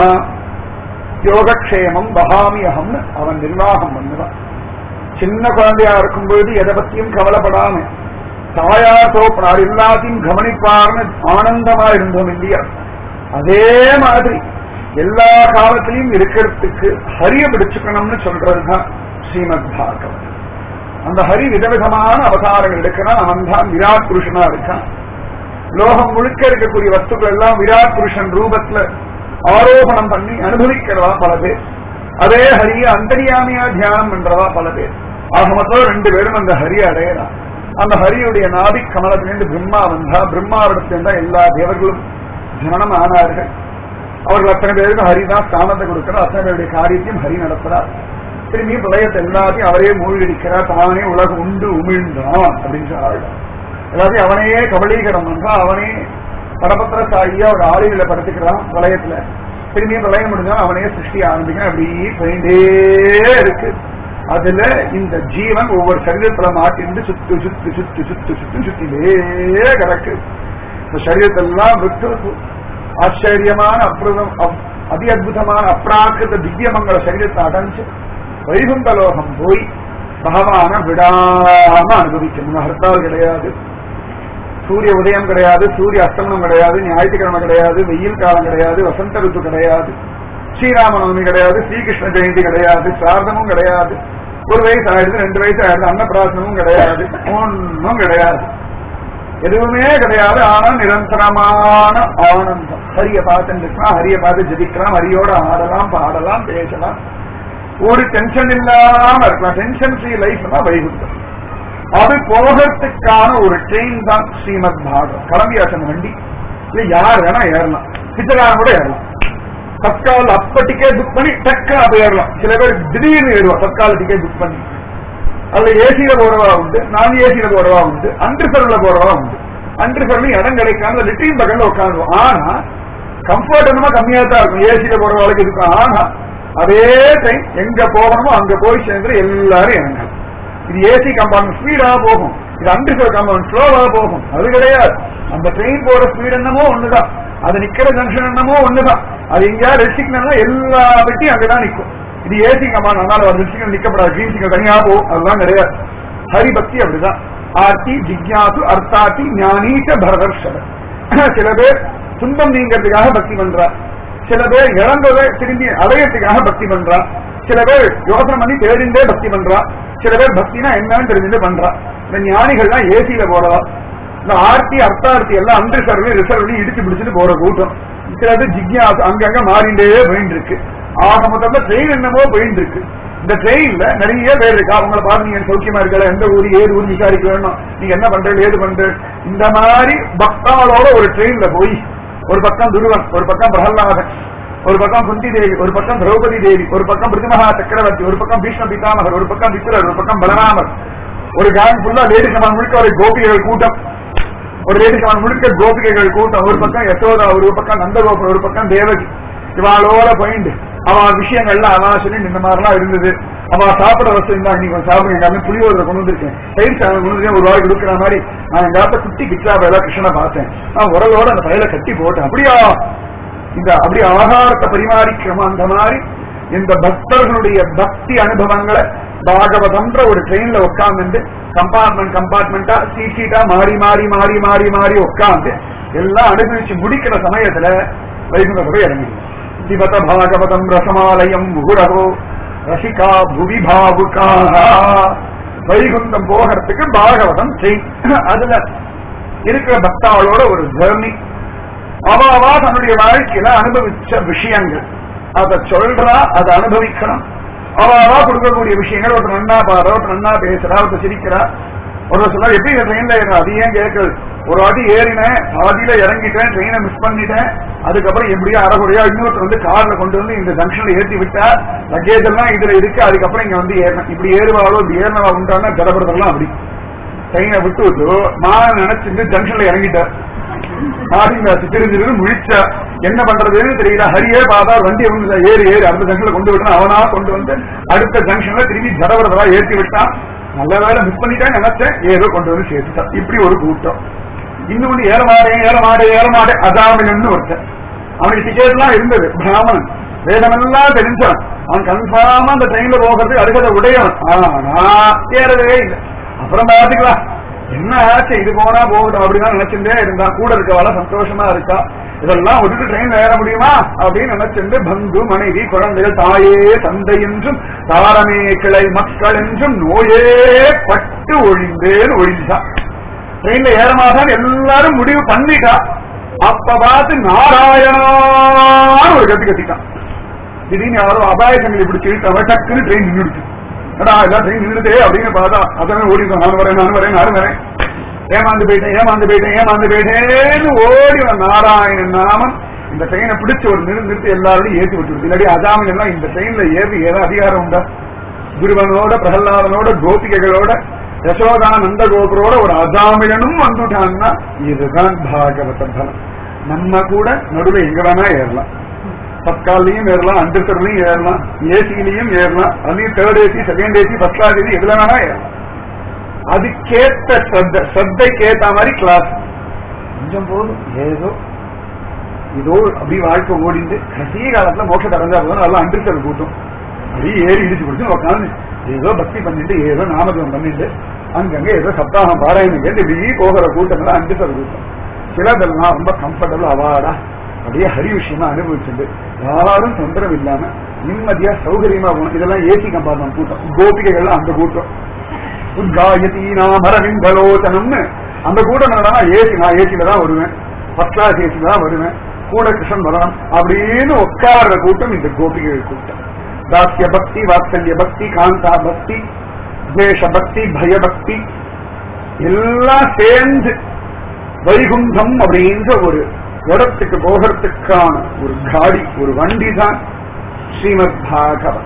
யோகக்ஷேமம் பகாமி அகம்னு அவன் நிர்வாகம் பண்ணுவான் சின்ன குழந்தையா இருக்கும்போது எதை பத்தியும் கவலைப்படாம தாயார் தோப்பனார் எல்லாத்தையும் கவனிப்பார்னு ஆனந்தமா இருந்தோம் இல்லையா அதே மாதிரி எல்லா காலத்திலையும் இருக்கிறதுக்கு ஹரிய பிடிச்சுக்கணும்னு சொல்றதுதான் ஸ்ரீமத் பாகவத் அந்த ஹரி விதவிதமான அவதாரங்கள் எடுக்கிறான் அவன் தான் விராட் புருஷனா இருக்கான் லோகம் முழுக்க இருக்கக்கூடிய வஸ்துக்கள் எல்லாம் விராட் புருஷன் ரூபத்துல ஆரோபணம் பண்ணி அனுபவிக்கிறவா பல பேர் அதே ஹரிய அந்தரியாமியா தியானம் பண்றவா பல பேர் ஆக மொத்தம் ரெண்டு பேரும் அந்த ஹரிய அடையலாம் அந்த ஹரியுடைய நாதி கமலத்திலிருந்து பிரம்மா வந்தா பிரம்மாவிடத்திலிருந்தா எல்லா தேவர்களும் ஜனனம் ஆனார்கள் அவர்கள் அத்தனை பேருக்கும் ஹரிதான் ஸ்தானத்தை கொடுக்கிறார் அத்தனை பேருடைய காரியத்தையும் ஹரி நடத்துறார் திரும்பி பிரளயத்தை எல்லாத்தையும் அவரே மூழ்கடிக்கிறார் தானே உலகம் உண்டு உமிழ்ந்தான் அப்படின்னு சொல்றாள் எல்லாத்தையும் அவனையே கபலீகரம் பண்றான் அவனே பரபத்திர சாயியா ஒரு ஆளுகளை படுத்துக்கிறான் பிரளயத்துல திரும்பியும் பிரளயம் முடிஞ்சா அவனே சிருஷ்டி ஆரம்பிக்கிறான் அப்படி போயிட்டே இருக்கு அதுல இந்த ஜீவன் ஒவ்வொரு சரீரத்துல மாட்டிண்டு சுத்து சுத்து சுத்து சுத்து சுத்து சுத்திலே கிடக்கு இந்த சரீரத்தெல்லாம் விட்டு ஆச்சரியமான அற்புதம் அப்- அதி அற்புதமான அப்ராக்கிருத திவ்யமங்கள சரீரத்தை அடைஞ்சு வைகுந்த லோகம் போய் பகவான விடாம அனுபவிக்கணும் ஹர்த்தால் கிடையாது சூரிய உதயம் கிடையாது சூரிய அஸ்தமனம் கிடையாது ஞாயிற்றுக்கிழமை கிடையாது வெயில் காலம் கிடையாது வசந்த ருத்து கிடையாது ஸ்ரீராமநவமி கிடையாது ஸ்ரீகிருஷ்ண ஜெயந்தி கிடையாது சாரதமும் கிடையாது ஒரு வயசு ஆயிடுது ரெண்டு வயசு ஆயிடுது அன்னப்பிராசனமும் கிடையாது ஒன்றும் கிடையாது எதுவுமே கிடையாது ஆனா நிரந்தரமான ஆனந்தம் ஹரிய பார்த்துட்டு இருக்கலாம் ஹரிய பார்த்து ஜெபிக்கலாம் ஹரியோட ஆடலாம் பாடலாம் பேசலாம் ஒரு டென்ஷன் இல்லாம இருக்கலாம் டென்ஷன் ஃப்ரீ லைஃப் தான் வைகுந்தம் அது போகிறதுக்கான ஒரு ட்ரெயின் தான் ஸ்ரீமத் பாகவத் கிளம்பியாச்சு அந்த வண்டி இல்ல யார் வேணா ஏறலாம் பிச்சைக்காரன் கூட ஏறலாம் தற்கால அப்ப டிக்கெட் புக் பண்ணி டக்கு அப்ப ஏறலாம் சில பேர் திடீர்னு ஏறுவா தற்கால டிக்கெட் புக் பண்ணி அதுல ஏசியில போறவா உண்டு நான் ஏசியில போறவா உண்டு அன்றிசர்ல போறவா உண்டு அன்றிசர்ல இடம் கிடைக்காம லிட்டின் பக்கத்துல உட்காந்துருவோம் ஆனா கம்ஃபர்ட் என்னமோ கம்மியா தான் இருக்கும் ஏசியில போறவங்களுக்கு இருக்கும் ஆனா அதே டைம் எங்க போகணுமோ அங்க போய் சேர்ந்து எல்லாரும் இறங்கலாம் இது ஏசி கம்பார்ட்மெண்ட் ஸ்பீடா போகும் இது அன்றிசர் கம்பார்ட்மெண்ட் ஸ்லோவா போகும் அது கிடையாது அந்த ட்ரெயின் போற ஸ்பீடு என்னமோ ஒண்ணுதான் அது நிக்கிற ஜங்ஷன் என்னமோ ஒண்ணுதான் அது எங்கேயாவது ரெஸ்ட்ரிக்னா எல்லா வெட்டியும் அங்கதான் நிக்கும் இது ஏசி கமாண்ட் அதனால ஒரு ரெஸ்ட்ரிக்ஷன் நிக்கப்படாது கிரீன் சிக்னல் தனியா போகும் அதெல்லாம் கிடையாது ஹரி பக்தி அப்படிதான் ஆர்த்தி ஜிக்யாசு அர்த்தாத்தி ஞானீச்ச பரதர்ஷன சில பேர் துன்பம் நீங்கிறதுக்காக பக்தி பண்றா சில பேர் இறந்ததை திரும்பி அடையறதுக்காக பக்தி பண்றா சில பேர் யோசனை பண்ணி தேடிண்டே பக்தி பண்றா சில பேர் பக்தினா என்னன்னு தெரிஞ்சுட்டு பண்றா இந்த ஞானிகள்லாம் ஏசியில போறவா இந்த ஆர்த்தி அர்த்தார்த்தி எல்லாம் அன்று சர்வே ரிசர்வ் இடிச்சு பிடிச்சிட்டு போற கூட்டம் சிலது ஜிக்யாசு அங்கங்க மாறிண்டே போயிட்டு இருக்கு ஆக மொத்தத்துல ட்ரெயின் என்னமோ போயிட்டு இருக்கு இந்த ட்ரெயின்ல நிறைய பேர் இருக்கா அவங்கள பார்த்து நீங்க சௌக்கியமா இருக்கல எந்த ஊர் ஏது ஊர் விசாரிக்க வேணும் நீங்க என்ன பண்றது ஏது பண்றது இந்த மாதிரி பக்தாளோட ஒரு ட்ரெயின்ல போய் ஒரு பக்கம் துருவன் ஒரு பக்கம் பிரகல்லாதன் ஒரு பக்கம் குந்தி தேவி ஒரு பக்கம் திரௌபதி தேவி ஒரு பக்கம் பிருத்திமகா சக்கரவர்த்தி ஒரு பக்கம் பீஷ்ம பிதாமகர் ஒரு பக்கம் விக்கிரர் ஒரு பக்கம் பலராமர் ஒரு கேங் ஃபுல்லா லேடி சமான் முழுக்க ஒரு கோபிகைகள் கூட்டம் ஒரு லேடி சமான் முழுக்க கோபிகைகள் கூட்டம் ஒரு பக்கம் யசோதா ஒரு பக்கம் நந்தகோபுரம் ஒரு பக்கம் தேவகி இவாளோட போயிண்டு அவன் விஷயங்கள்லாம் அவன் சொல்லி இந்த மாதிரிலாம் இருந்தது அவன் சாப்பிட வசதி இருந்தா நீ கொஞ்சம் சாப்பிடுங்க எல்லாமே புளியோதரை கொண்டு வந்திருக்கேன் தயிர் சாதம் கொண்டு வந்து ஒரு வாய் கொடுக்குற மாதிரி நான் எங்க ஆத்த குட்டி கிச்சா வேலை கிருஷ்ணனை பார்த்தேன் நான் உரலோட அந்த பயில கட்டி போட்டேன் அப்படியா இந்த அப்படி ஆகாரத்தை பரிமாறிக்கிறோம் அந்த மாதிரி இந்த பக்தர்களுடைய பக்தி அனுபவங்களை பாகவதம்ன்ற ஒரு ட்ரெயின்ல உட்கார்ந்து கம்பார்ட்மெண்ட் கம்பார்ட்மெண்டா சீட் சீட்டா மாறி மாறி மாறி மாறி மாறி உட்கார்ந்து எல்லாம் அனுபவிச்சு முடிக்கிற சமயத்துல வைகுண்ட போய் இறங்கி சிவத பாகவதம் ரசமாலயம் முகுரகோ ரசிகா புவி பாவுக்காக வைகுண்டம் போகிறதுக்கு பாகவதம் செய் அதுல இருக்கிற பக்தாளோட ஒரு ஜர்னி அவாவா தன்னுடைய வாழ்க்கையில அனுபவிச்ச விஷயங்கள் அதை சொல்றா அதை அனுபவிக்கணும் அவாவா கொடுக்கக்கூடிய விஷயங்கள் ஒருத்தர் நன்னா பாடுறா ஒருத்தர் நன்னா பேசுறா ஒருத்தர் சிரிக்கிறா ஒருத்தர் சொல்ல எப்படி இந்த ட்ரெயின்ல ஏறினா அது ஏன் கேட்குது ஒரு வாட்டி ஏறினேன் பாதியில இறங்கிட்டேன் ட்ரெயினை மிஸ் பண்ணிட்டேன் அதுக்கப்புறம் எப்படியோ அறகுறையா இன்னொருத்தர் வந்து கார்ல கொண்டு வந்து இந்த ஜங்ஷன்ல ஏற்றி விட்டா லக்கேஜ் எல்லாம் இதுல இருக்கு அதுக்கப்புறம் இங்க வந்து ஏறினேன் இப்படி ஏறுவாளோ இப்படி ஏறினவா உண்டான ஜடபடுறதெல்லாம் அப்படி ட்ரெயினை விட்டு விட்டு நான் நினைச்சிட்டு ஜங்ஷன்ல இறங்கிட்டார் மாடிங்க திரு முழிச்ச என்ன பண்றதுன்னு தெரியல ஹரியே பார்த்தா வண்டி வந்து ஏறி ஏறி அடுத்த ஜங்ஷன்ல கொண்டு விட்டான் அவனா கொண்டு வந்து அடுத்த ஜங்ஷன்ல திரும்பி ஜடவரதா ஏற்றி விட்டான் நல்ல வேலை மிஸ் பண்ணிட்டேன் நினைச்சேன் ஏதோ கொண்டு வந்து சேர்த்துட்டான் இப்படி ஒரு கூட்டம் இன்னொன்னு ஏறமாடே ஏறமாடே ஏறமாடே அதாமிலன்னு ஒருத்தன் அவனுக்கு டிக்கெட் எல்லாம் இருந்தது பிராமணன் வேதமெல்லாம் தெரிஞ்சவன் அவன் கன்ஃபார்மா அந்த ட்ரெயின்ல போகிறதுக்கு அருகதை உடையவன் ஆனா ஏறவே இல்லை அப்புறம் பாத்துக்கலாம் என்ன ஆச்சு இது போனா போகட்டும் அப்படிதான் நினைச்சுட்டே இருந்தா கூட இருக்கவாள சந்தோஷமா இருக்கா இதெல்லாம் விட்டுட்டு ட்ரெயின்ல ஏற முடியுமா அப்படின்னு நினைச்சிட்டு பந்து மனைவி குழந்தைகள் தாயே தந்தை என்றும் தாரமே கிளை மக்கள் என்றும் நோயே பட்டு ஒழிந்தேன்னு ஒழிஞ்சா ட்ரெயின்ல ஏறமாதான் எல்லாரும் முடிவு பண்ணிட்டா அப்ப பார்த்து நாராயணான்னு ஒரு கத்து கத்திட்டான் திடீர்னு யாரோ அபாய சங்கிலி பிடிச்சி அவன் டக்குன்னு ட்ரெயின் நின்றுடுச்சு அடா எல்லாம் ட்ரெயின் நின்றுதே அப்படின்னு பார்த்தா அதெல்லாம் ஓடி நான் வரேன் நான் வரேன் நான் வரேன் ஏமாந்து போயிட்டேன் ஏமாந்து போயிட்டேன் ஏமாந்து போயிட்டேன்னு ஓடி வந்த நாராயணன் நாமன் இந்த ட்ரெயினை பிடிச்சு ஒரு நிறு நிறுத்தி எல்லாரோடையும் ஏற்றி விட்டுருது இல்லாடி அதாமன் எல்லாம் இந்த ட்ரெயின்ல ஏறி ஏதோ அதிகாரம் உண்டா குருவனோட பிரகலாதனோட கோபிகைகளோட யசோதா நந்த கோபுரோட ஒரு அஜாமிலனும் வந்துட்டான்னா இதுதான் பாகவத பலம் நம்ம கூட நடுவில் எங்க வேணா ஏறலாம் தற்காலையும் ஏறலாம் அண்டர்சர்லையும் ஏறலாம் ஏசிலையும் ஏறலாம் அதுலயும் third AC second AC first class AC எதுல வேணா ஏறலாம் அதுக்கேத்த ஸ்ரத்த ஸ்ரத்தைக்கு ஏத்த மாதிரி கிளாஸ் கொஞ்சம் போதும் ஏதோ இதோ அப்படி வாழ்க்கை ஓடிந்து கடைசி காலத்துல மோட்சத்தை அடைஞ்சா போதும் நல்லா அண்டர்சர் கூட்டம் அப்படியே ஏறி இடிச்சு பிடிச்சு உட்காந்து ஏதோ பக்தி பண்ணிட்டு ஏதோ நாமதம் பண்ணிட்டு அங்கங்க ஏதோ சப்தாகம் பாராயணம் கேட்டு இப்படி போகிற கூட்டம் அண்டர்சர் கூட்டம் சிலதெல்லாம் ரொம்ப கம்ஃபர்டபுள் அவாடா அப்படியே ஹரி விஷயமா அனுபவிச்சுட்டு யாரும் தொந்தரவு இல்லாம நிம்மதியா சௌகரியமா போகணும் இதெல்லாம் ஏசி கம்பார்ட்மெண்ட் கூட்டம் கோபிகைகள்லாம் அந்த கூட்டம் உத்காயதி நாம் அரவிந்தலோச்சனம்னு அந்த கூட்டம் என்னன்னா ஏசி நான் ஏசில தான் வருவேன் ஃபர்ஸ்ட் கிளாஸ் ஏசில தான் வருவேன் கூட கிருஷ்ணன் வரணும் அப்படின்னு உட்கார்ற கூட்டம் இந்த கோபிகைகள் கூட்டம் தாஸ்ய பக்தி வாத்சல்ய பக்தி காந்தா பக்தி துவேஷ பக்தி பயபக்தி எல்லாம் சேர்ந்து வைகுண்டம் அப்படின்ற ஒரு இடத்துக்கு போகிறதுக்கான ஒரு காடி ஒரு வண்டி தான் ஸ்ரீமத் பாகவத்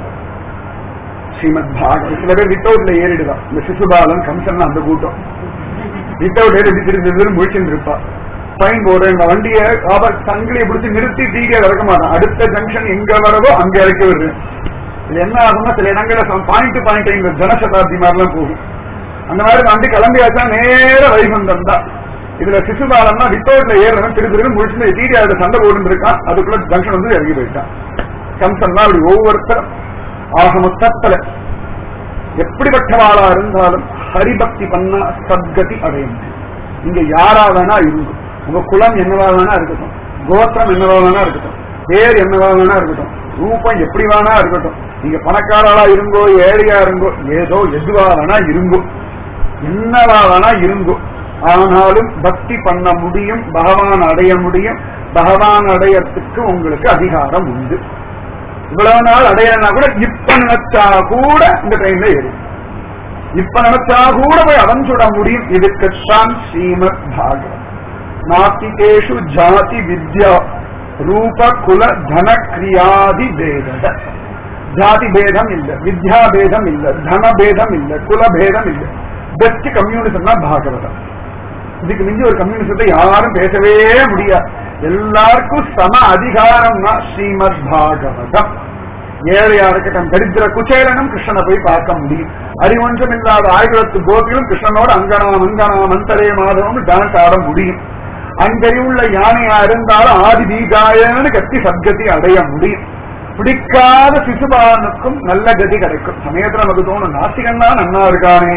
ஸ்ரீமத் பாகவத் சில பேர் வித்தவுட்ல ஏறிடுதான் இந்த சிசுபாலன் கம்சன் அந்த கூட்டம் வித்தவுட் ஏறி இப்படி திரு திரு முழிச்சுட்டு இருப்பா ஃபைன் போடுற இந்த வண்டியை ஆபர் சங்கிலியை பிடிச்சி நிறுத்தி டீகே இறக்க மாட்டான் அடுத்த ஜங்ஷன் எங்க வரவோ அங்க இறக்கி விடுறேன் இது என்ன ஆகும்னா சில இடங்கள்ல பாயிண்ட் பாயிண்ட் இந்த ஜனசதாப்தி மாதிரிலாம் போகும் அந்த மாதிரி வண்டி கிளம்பியாச்சா நேர வைகுண்டம் தான் இதுல சிசுபாலன்னா வித்தவுட்ல ஏறணும் திரு திரு முடிச்சு டீடி அதுல சண்டை போட்டு இருக்கான் அதுக்குள்ள ஜங்ஷன் வந்து இறங்கி போயிட்டான் கம்சன் தான் அப்படி ஒவ்வொருத்தரும் ஆக மொத்தத்துல எப்படிப்பட்டவாளா இருந்தாலும் ஹரிபக்தி பண்ணா சத்கதி அடைய முடியும் இங்க யாரா வேணா இருக்கும் உங்க குலம் என்னவா வேணா இருக்கட்டும் கோத்திரம் என்னவா வேணா இருக்கட்டும் பேர் என்னவா வேணா இருக்கட்டும் ரூபம் எப்படி வேணா இருக்கட்டும் நீங்க பணக்காரளா இருங்கோ ஏழையா இருங்கோ ஏதோ எதுவா வேணா இருங்கோ என்னவா வேணா இருங்கோ ஆனாலும் பக்தி பண்ண முடியும் பகவான் அடைய முடியும் பகவான் அடையறதுக்கு உங்களுக்கு அதிகாரம் உண்டு இவ்வளவு நாள் அடையலனா கூட இப்ப நினைச்சா கூட இந்த ட்ரெயின்ல ஏறும் இப்ப நினைச்சா கூட போய் அடைஞ்சுட முடியும் இதுக்குத்தான் ஸ்ரீமத் பாகவத் நாத்திகேஷு ஜாதி வித்யா ரூப குல தன கிரியாதி பேத ஜாதி பேதம் இல்ல வித்யா பேதம் இல்ல தன பேதம் இல்ல குல பேதம் இல்ல பெஸ்ட் கம்யூனிசம் தான் பாகவதம் இதுக்கு மிஞ்சி ஒரு கம்யூனிசத்தை யாரும் பேசவே முடியாது எல்லாருக்கும் சம அதிகாரம்னா ஸ்ரீமத் பாகவதம் ஏழையா இருக்கட்டும் தரித்திர குச்சேலனும் கிருஷ்ணனை போய் பார்க்க முடியும் அறிவொன்றும் இல்லாத ஆயிரத்து கோபிகளும் கிருஷ்ணனோட அங்கனாம் அங்கனாம் அந்தரே மாதவம் டான்ஸ் ஆட முடியும் அங்கறிவுள்ள யானையா இருந்தாலும் ஆதி பீகாயன்னு கத்தி சத்கதி அடைய முடியும் பிடிக்காத சிசுபாலனுக்கும் நல்ல கதி கிடைக்கும் சமயத்துல நமக்கு தோணும் நாசிகன் தான் நன்னா இருக்கானே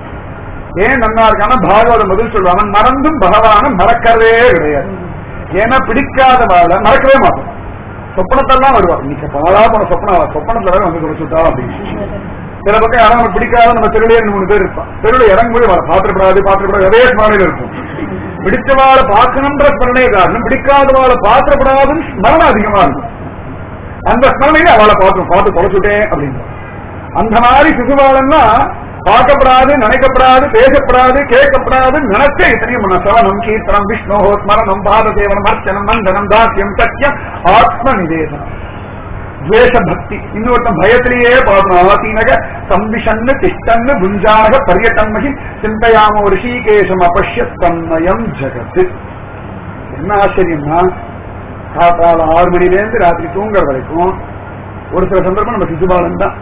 ஏன் நன்னா இருக்கான பாகவதம் பதில் சொல்லுவான் அவன் மறந்தும் பகவான மறக்கிறதே கிடையாது ஏன்னா பிடிக்காதவாள மறக்கவே மாட்டோம் சொப்பனத்தெல்லாம் வருவா இன்னைக்கு பாலா போன சொப்பனம் சொப்பனத்துல வேற வந்து குறைச்சுட்டா அப்படின்னு சில பக்கம் யாரும் நமக்கு பிடிக்காத நம்ம தெருவிலே ரெண்டு மூணு பேர் இருப்பான் தெருவில் இறங்கும்போது வர பாத்திரப்படாது பாத்திரப்படாது அதே ஸ்மரணையில் இருக்கும் பிடிச்சவாளை பார்க்கணுன்ற ஸ்மரணே காரணம் பிடிக்காதவாளை பாத்திரப்படாதுன்னு ஸ்மரணம் அதிகமா இருக்கும் அந்த ஸ்மரணையில அவளை பார்த்து பார்த்து குறைச்சுட்டேன் அப்படின்னு அந்த மாதிரி சிசுபாலன்னா பார்க்கப்படாது நினைக்கப்படாது பேசப்படாது கேட்கப்படாது நினைச்ச இத்தனையும் பண்ண சவனம் கீர்த்தனம் விஷ்ணு ஸ்மரணம் பாததேவனம் அர்ச்சனம் மந்தனம் தாசியம் சத்தியம் ஆத்ம நிவேதனம் துவேஷ பக்தி இன்னொருத்தன் பயத்திலேயே பார்க்கணும் ஆசீனக சம்பிஷன்னு திஷ்டன்னு புஞ்சாக பரியட்டன்மகி சிந்தையாமோ ரிஷிகேஷம் அபஷ்ய தன்மயம் ஜகத்து என்ன ஆச்சரியம்னா காத்தால ஆறு மணில இருந்து ராத்திரி தூங்குற வரைக்கும் ஒரு சில சந்தர்ப்பம் நம்ம சிசுபாலன் தான்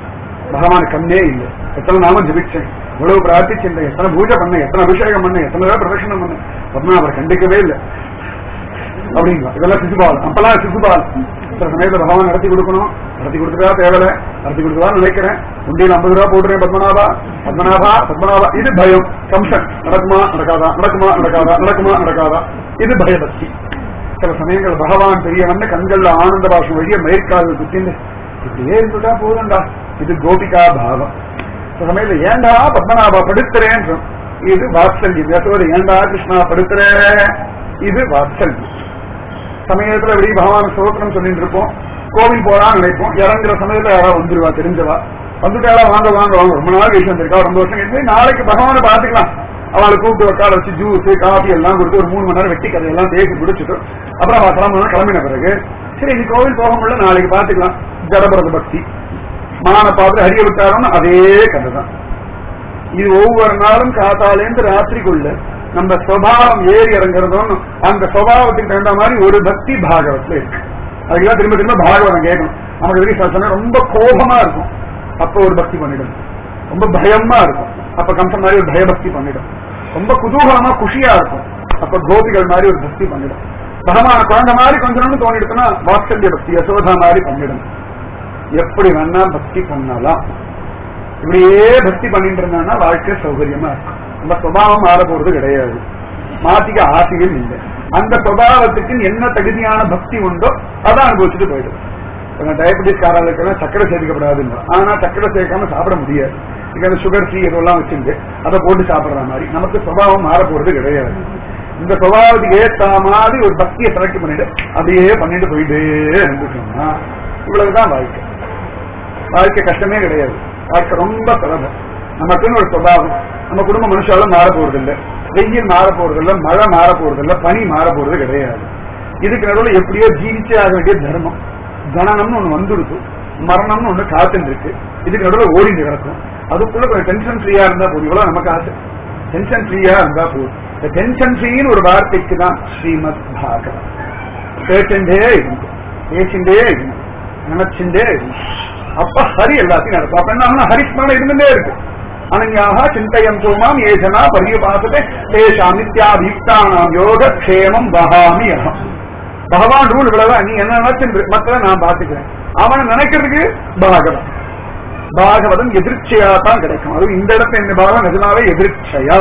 பகவான் கண்ணே இல்லை எத்தனை நாமம் ஜபிச்சேன் இவ்வளவு பிரார்த்திச்சேன் எத்தனை பூஜை பண்ணேன் எத்தனை அபிஷேகம் பண்ணேன் எத்தனை தடவை பிரதட்சணம் பண்ணேன் பத்மனா அவர் கண்டிக்கவே இல்லை அப்படிங்களா இதெல்லாம் சிசுபால் அப்பெல்லாம் சிசுபால் சில சமயத்துல பகவான் நடத்தி கொடுக்கணும் நடத்தி கொடுத்துட்டா தேவையில்ல நடத்தி கொடுக்கலாம்னு நினைக்கிறேன் உண்டியில் ஐம்பது ரூபா போட்டுறேன் பத்மநாபா பத்மநாபா பத்மநாபா இது பயம் கம்சன் நடக்குமா நடக்காதா நடக்குமா நடக்காதா நடக்குமா நடக்காதா இது பயபக்தி சில சமயங்கள் பகவான் பெரியவன் கண்கள்ல ஆனந்த பாஷம் வழிய மயிர்கால் குத்தின்னு இப்படியே இருந்துட்டா போதும்டா இது கோபிகா பாவம் சில சமயத்துல ஏண்டா பத்மநாபா படுத்துறேன் இது வாத்சல்யம் யசோதை ஏண்டா கிருஷ்ணா படுத்துற இது வாத்சல்யம் சமயத்துல இப்படி பகவான் ஸ்தோத்திரம் சொல்லிட்டு இருப்போம் கோவில் போலான்னு நினைப்போம் இறங்குற சமயத்துல யாராவது வந்துருவா தெரிஞ்சவா வந்துட்டாளா வாங்க வாங்க வாங்க ரொம்ப நாள் கழிச்சு வந்திருக்கா ரொம்ப வருஷம் கழிச்சு நாளைக்கு பகவானை பாத்துக்கலாம் அவளை கூப்பிட்டு உட்கார வச்சு ஜூஸ் காஃபி எல்லாம் கொடுத்து ஒரு மூணு மணி நேரம் வெட்டி கதையெல்லாம் பேசி குடிச்சிட்டு அப்புறம் அவ கிளம்பணும் கிளம்பின பிறகு சரி இன்னைக்கு கோவில் போக முடியல நாளைக்கு பாத்துக்கலாம் ஜடபரத பக்தி மான பார்த்து ஹரிய விட்டாரோன்னு அதே கதை தான் இது ஒவ்வொரு நாளும் காத்தாலேந்து ராத்திரிக்குள்ள நம்ம சுவாவம் ஏறி இறங்குறதும் அந்த சுவாவத்துக்கு தகுந்த மாதிரி ஒரு பக்தி பாகவத்துல இருக்கு அதுக்கெல்லாம் திரும்ப திரும்ப பாகவதம் கேட்கணும் நமக்கு எதிரி சாசனம் ரொம்ப கோபமா இருக்கும் அப்ப ஒரு பக்தி பண்ணிடும் ரொம்ப பயமா இருக்கும் அப்ப கம்சன் மாதிரி ஒரு பயபக்தி பண்ணிடும் ரொம்ப குதூகலமா குஷியா இருக்கும் அப்ப கோபிகள் மாதிரி ஒரு பக்தி பண்ணிடும் பகவான குழந்தை மாதிரி கொஞ்சம் தோணிடுச்சுன்னா வாத்சல்ய பக்தி யசோதா மாதிரி பண்ணிடும் எப்படி வேணா பக்தி பண்ணலாம் இப்படியே பக்தி பண்ணிட்டு இருந்தான்னா வாழ்க்கை சௌகரியமா இருக்கும் நம்ம சுபாவம் மாற போறது கிடையாது மாத்திக்க ஆசையும் இல்லை அந்த சுபாவத்துக்கு என்ன தகுதியான பக்தி உண்டோ அதை அனுபவிச்சுட்டு போயிடும் டயபெட்டிஸ் காரர்களுக்கு சக்கரை சேர்க்கப்படாதுங்க ஆனா சக்கரை சேர்க்காம சாப்பிட முடியாது இங்க அந்த சுகர் ஃப்ரீ இதெல்லாம் வச்சிருந்து அதை போட்டு சாப்பிடுற மாதிரி நமக்கு சுபாவம் மாற போறது கிடையாது இந்த சுபாவத்துக்கு ஏத்த மாதிரி ஒரு பக்தியை செலக்ட் பண்ணிட்டு அப்படியே பண்ணிட்டு போயிட்டே இருந்துட்டோம்னா இவ்வளவுதான் வாழ்க்கை வாழ்க்கை கஷ்டமே கிடையாது வாழ்க்கை ரொம்ப சுலபம் நமக்குன்னு ஒரு சுபாவம் நம்ம குடும்ப மனுஷால மாற போறது இல்ல வெயில் மாற போறது இல்ல மழை மாற போறது இல்ல பனி மாற போறது கிடையாது இதுக்கு நடுவில் எப்படியோ ஜீவிச்சே ஆக வேண்டிய தர்மம் ஜனனம்னு ஒண்ணு வந்துடுது மரணம்னு ஒண்ணு காத்துட்டு இருக்கு இதுக்கு நடுவில் ஓடிட்டு கிடக்கும் அதுக்குள்ள கொஞ்சம் டென்ஷன் ஃப்ரீயா இருந்தா போதும் இவ்வளவு நமக்கு ஆசை டென்ஷன் ஃப்ரீயா இருந்தா போதும் இந்த டென்ஷன் ஃப்ரீன்னு ஒரு வார்த்தைக்கு தான் ஸ்ரீமத் பாகவம் பேச்சுண்டே இருக்கும் பேச்சுண்டே இருக்கும் நினைச்சுட்டே இருக்கும் அப்ப ஹரி எல்லாத்தையும் நடக்கும் அப்ப என்ன ஹரிஸ்மரணம் இருந்துட்டே இருக்கு அனன்யாக சிந்தையம் தோமாம் ஏஜனா பரியபாசத்தை தேஷாம் நித்யாபியுக்தானாம் யோக க்ஷேமம் வகாமி அகம் பகவான் ரூல் இவ்வளவுதான் நீ என்ன நினைச்சு மற்ற நான் பாத்துக்கிறேன் அவனை நினைக்கிறதுக்கு பாகவம் பாகவதம் எதிர்ச்சையா தான் கிடைக்கும் அதுவும் இந்த இடத்துல இந்த பாகம் நிஜமாவே எதிர்ச்சையா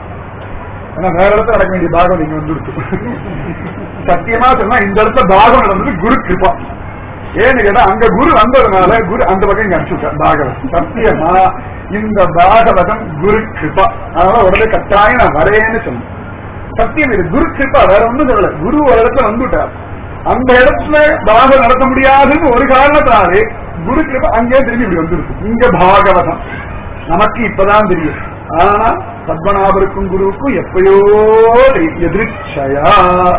ஏன்னா வேற இடத்துல நடக்க வேண்டிய பாகம் நீங்க வந்துடுச்சு சத்தியமா சொன்னா இந்த இடத்துல பாகம் நடந்தது குரு கிருபா ஏன்னு கேட்டா அங்க குரு வந்ததுனால குரு அந்த பக்கம் இங்க அனுப்பிச்சுட்டார் பாகவதம் சத்தியமா இந்த பாகவதம் குரு கிருபா அதனால உடனே கட்டாயம் நான் வரேன்னு சொன்னேன் சத்தியம் இது குரு கிருபா வேற ஒண்ணும் சொல்லல குரு ஒரு இடத்துல வந்துட்டார் அந்த இடத்துல பாகம் நடத்த முடியாதுன்னு ஒரு காரணத்தாலே குரு கிருபா அங்கேயே திரும்பி இப்படி வந்துருக்கு இங்க பாகவதம் நமக்கு இப்பதான் தெரியும் ஆனா பத்மநாபருக்கும் குருவுக்கும் எப்பயோ எதிர்ச்சயா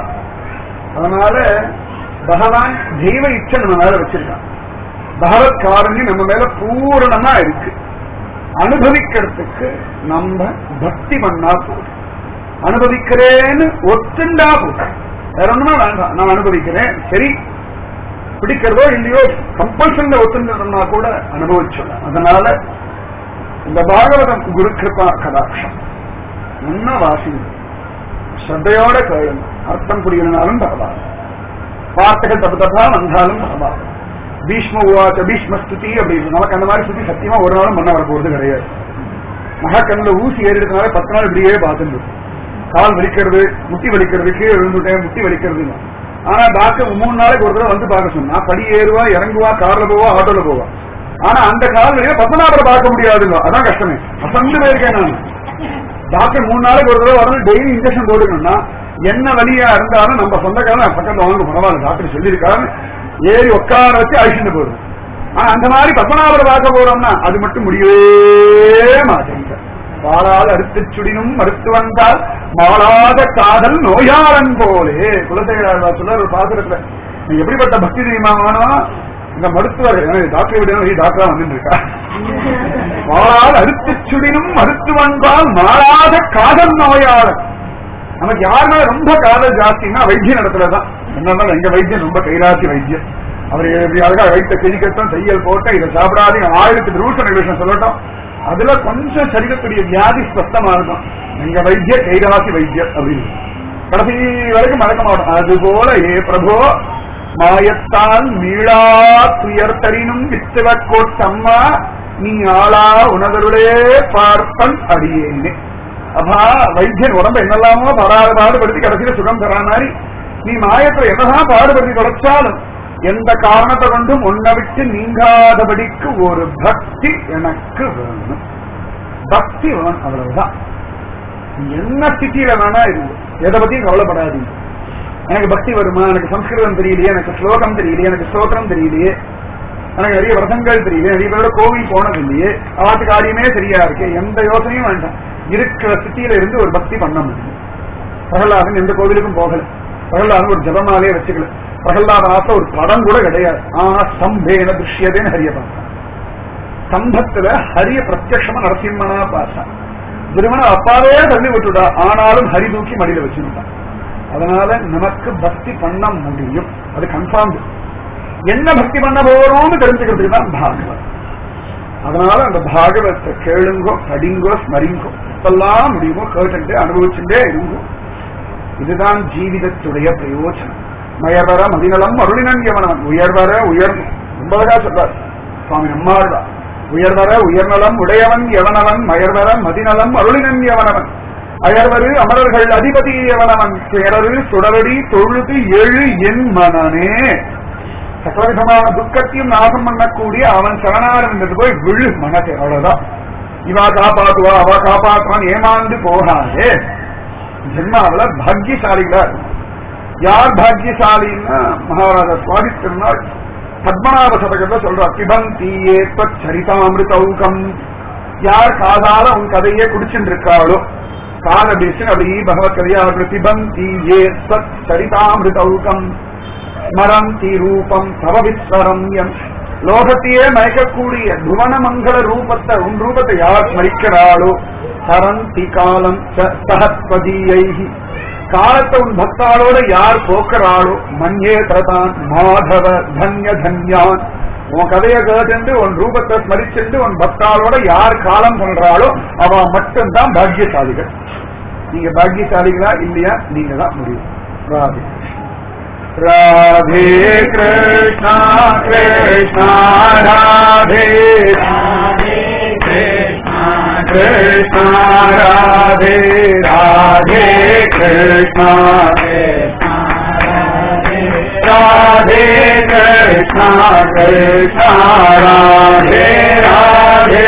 அதனால பகவான் தெய்வ இச்சை நம்ம மேல வச்சிருக்கான் பகவத் காரணி நம்ம மேல பூரணமா இருக்கு அனுபவிக்கிறதுக்கு நம்ம பக்தி பண்ணா போதும் அனுபவிக்கிறேன்னு ஒத்துண்டா போதும் வேற ஒண்ணுமே வேண்டாம் நான் அனுபவிக்கிறேன் சரி பிடிக்கிறதோ இல்லையோ கம்பல்சன் ஒத்துண்டா கூட அனுபவிச்சிடலாம் அதனால இந்த பாகவதம் குரு கிருபா கடாட்சம் முன்ன வாசிங்க ஸ்ரத்தையோட கேளுங்க அர்த்தம் புரியலனாலும் பரவாயில்ல வார்த்தைகள் தப்பு தப்பா வந்தாலும் பரவாயில்ல பீஷ்ம உவாச்ச பீஷ்ம ஸ்துதி அப்படின்னு நமக்கு அந்த மாதிரி ஸ்துதி சத்தியமா ஒரு நாளும் பண்ண வர போறது கிடையாது மகாக்கண்ணில் ஊசி ஏறிடுறதுனால பத்து நாள் இப்படியே பார்த்துட்டு கால் வலிக்கிறது முட்டி வலிக்கிறது கீழே விழுந்துட்டேன் முட்டி வலிக்கிறதுன்னு ஆனா டாக்டர் மூணு நாளைக்கு ஒரு தடவை வந்து பார்க்க சொன்னா படி ஏறுவா இறங்குவா கார்ல போவா ஆட்டோல போவா ஆனா அந்த கால் வழியா பத்மநாபரை பார்க்க முடியாதுங்க அதான் கஷ்டமே அசந்து போயிருக்கேன் நான் டாக்டர் மூணு நாளைக்கு ஒரு தடவை வரணும் டெய்லி இன்ஜெக்ஷன் போட்டுக்கணும்னா என்ன வழியா இருந்தாலும் நம்ம சொந்தக்காரன் பக்கத்துல வாங்க பரவாயில்ல டாக்டர் சொல்லியிருக்காரு ஏறி உட்கார வச்சு அழிச்சுட்டு போடுது ஆனா அந்த மாதிரி பத்மநாபரை பார்க்க போறோம்னா அது மட்டும் முடியவே மாட்டேங்க வாழால் அறுத்து சுடினும் மறுத்து வந்தால் மாளாத காதல் நோயாளன் போலே குலசேகர சொல்ல ஒரு பாசுரத்துல நீ எப்படிப்பட்ட பக்தி தெரியுமா வேணும் இந்த மருத்துவர் டாக்டர் விட டாக்டரா வந்துட்டு இருக்கா வாழால் அறுத்து சுடினும் மறுத்து வந்தால் மாறாத காதல் நோயாளன் நமக்கு யார் மேல ரொம்ப காதல் ஜாஸ்தின்னா வைத்திய இடத்துலதான் என்னன்னா எங்க வைத்தியம் ரொம்ப கைராசி வைத்தியம் அவர் எப்படியாவது வைத்த கிழிக்கட்டும் தையல் போட்ட இதை சாப்பிடாதீங்க ஆயிரத்தி ரூல்ஸ் அண்ட் ரெகுலேஷன் சொல்லட்டும் அதுல கொஞ்சம் சரீரத்துடைய வியாதி ஸ்பஷ்டமா இருக்கும் எங்க வைத்திய கைராசி வைத்தியர் அப்படின்னு கடைசி வரைக்கும் மறக்க மாட்டோம் அதுபோல ஏ பிரபோ மாயத்தால் மீளா துயர் தரினும் வித்தவ கோட்டம்மா நீ ஆளா உணதருளே பார்ப்பன் அடியேனே அப்பா வைத்தியன் உடம்ப என்னெல்லாமோ படாத பாடுபடுத்தி கடைசியில சுகம் தரா மாதிரி நீ மாயத்தை என்னதான் பாடுபடுத்தி தொலைச்சாலும் எந்த காரணத்தை கொண்டும் உன்னை விட்டு நீங்காதபடிக்கு ஒரு பக்தி எனக்கு வேணும் பக்தி வேணும் அவ்வளவுதான் நீ என்ன ஸ்திதியில வேணா இருந்து எதை பத்தியும் கவலைப்படாதீங்க எனக்கு பக்தி வருமா எனக்கு சம்ஸ்கிருதம் தெரியலையே எனக்கு ஸ்லோகம் தெரியலையே எனக்கு ஸ்லோத்திரம் தெரியலையே எனக்கு நிறைய விரதங்கள் தெரியல நிறைய பேரோட கோவில் போனது இல்லையே ஆட்டு காரியமே சரியா இருக்கு எந்த யோசனையும் வேண்டாம் இருக்கிற ஸ்திதியில இருந்து ஒரு பக்தி பண்ண முடியும் பிரகலாதன் எந்த கோவிலுக்கும் போகல பிரகலாதன் ஒரு ஜபமாலே வச்சுக்கல பிரகலாதன் ஆசை ஒரு படம் கூட கிடையாது ஆனா ஸ்தம்பேன திருஷ்யதேன்னு ஹரிய பார்த்தான் ஸ்தம்பத்துல ஹரிய பிரத்யட்சமா நரசிம்மனா பார்த்தான் திருமண அப்பாவே தள்ளி விட்டுட்டா ஆனாலும் ஹரி தூக்கி மடியில வச்சுட்டான் அதனால நமக்கு பக்தி பண்ண முடியும் அது கன்ஃபார்ம் என்ன பக்தி பண்ண போறோம்னு தெரிஞ்சுக்கிறதுக்கு தான் பாகவத் அதனால அந்த பாகவத்தை கேளுங்கோ படிங்கோ ஸ்மரிங்கோ இப்பெல்லாம் முடியுமோ கேட்டுட்டு அனுபவிச்சுட்டே இருங்கோ இதுதான் ஜீவிதத்துடைய பிரயோஜனம் மயர்வர மதிநலம் அருளினன் எவனவன் உயர்வர உயர் ரொம்ப அழகா சொல்றார் சுவாமி நம்மாழ்வா உயர்வர உயர்நலம் உடையவன் எவனவன் மயர்வர மதிநலம் அருளினன் எவனவன் அயர்வரு அமரர்கள் அதிபதி எவனவன் பேரரு சுடரடி தொழுது எழு என் மனனே சகலவிதமான துக்கத்தையும் நாசம் பண்ணக்கூடிய அவன் சரணாரங்கிறது போய் விழு மனசே அவ்வளவுதான் இவா காப்பாத்துவா அவ காப்பாற்றுவான் ஏமாந்து போகாதே ஜென்மாவில பாக்கியசாலிகளா இருக்கும். யார் பாக்கியசாலின்னா மகாராஜா சுவாமி திருநாள் பத்மநாப சதகத்தை சொல்றார் பிபந்தி ஏற்ப சரிதாமிருதௌகம் யார் காதால உன் கதையே குடிச்சுட்டு இருக்காளோ காத பேசின் அப்படி பகவத் கதையா பிபந்தி ஏற்ப சரிதாமிருதௌகம் ஸ்மரந்தி ரூபம் தவ விஸ்வரம்யம் லோகத்தையே மயக்கக்கூடிய புவனமங்கள ரூபத்தை உன் ரூபத்தை யார் ஸ்மரிக்கிறாளோ சரந்தி காலம் சஹஸ்பதியை காலத்தை உன் பக்தாளோட யார் போக்குறாளோ மஞ்சே தரதான் மாதவ தன்ய தன்யான் உன் கதையை கேட்டு உன் ரூபத்தை ஸ்மரிச்சுட்டு உன் பக்தாளோட யார் காலம் பண்றாளோ அவ மட்டும்தான் பாக்கியசாலிகள் நீங்க பாக்கியசாலிகளா இல்லையா நீங்க தான் முடியும் ராதே ராதே கிருஷ்ணா கிருஷ்ணா ராதே கிருஷ்ணா ராதே ராதே கிருஷ்ணா ராதே கிருஷ்ணா கிருஷ்ணா ராதே ராதே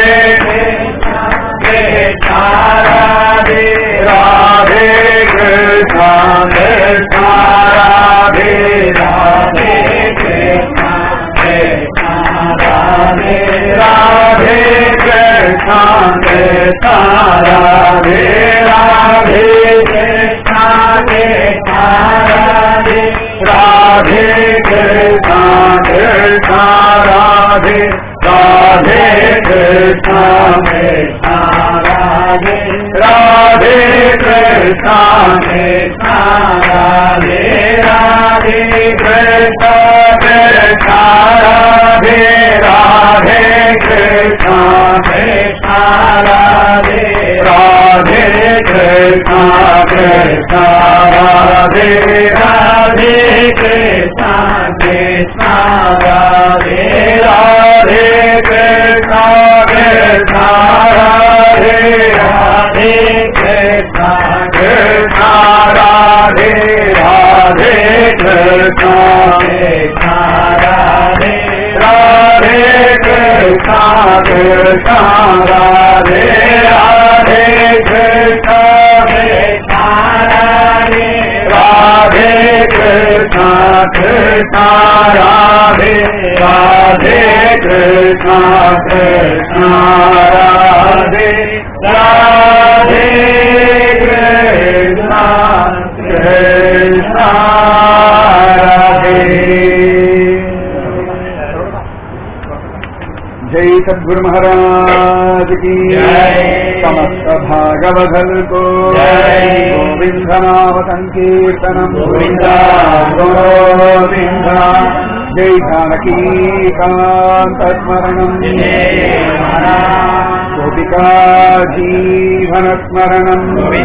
ராதே ராதே கிருஷ்ணா கிருஷ்ணா ராதே ராதே கிருஷ்ணா கிருஷ்ணா ராதே ராதே கிருஷ்ணா கிருஷ்ணா ராதே ராதே கிருஷ்ணா கிருஷ்ணா ராதே ராதே கிருஷ்ணா கிருஷ்ணா ராதே ராதே கிருஷ்ணா கிருஷ்ணா ராதே ராதே கிருஷ்ணா கிருஷ்ணா ராதே ராதே கிருஷ்ணா கிருஷ்ணா ராதே ராதே கிருஷ்ணா கிருஷ்ணா ராதே ராதே கிருஷ்ணா கிருஷ்ணா ராதே ராதே கிருஷ்ணா கிருஷ்ணா ராதே ராதே கிருஷ்ணா கிருஷ்ணா ராதே ராதே கிருஷ்ணா கிருஷ்ணா ராதே ராதே கிருஷ்ணா கிருஷ்ணா ராதே ராதே கிருஷ்ணா கிருஷ்ணா ராதே ராதே கிருஷ்ணா கிருஷ்ணா ராதே ராதே கிருஷ்ணா கிருஷ்ணா ராதே ராதே கிருஷ்ணா கிருஷ்ணா ராதே ராதே கிருஷ்ணா கிருஷ்ணா ராதே जय सद्गुरु महाराज की
जय।
समस्त भागवधल को
जय।
गोविंद नाम संकीर्तनम
गोविन्दा,
गोविंद जय जानकी कांत स्मरणम गोपिका जीवन स्मरणम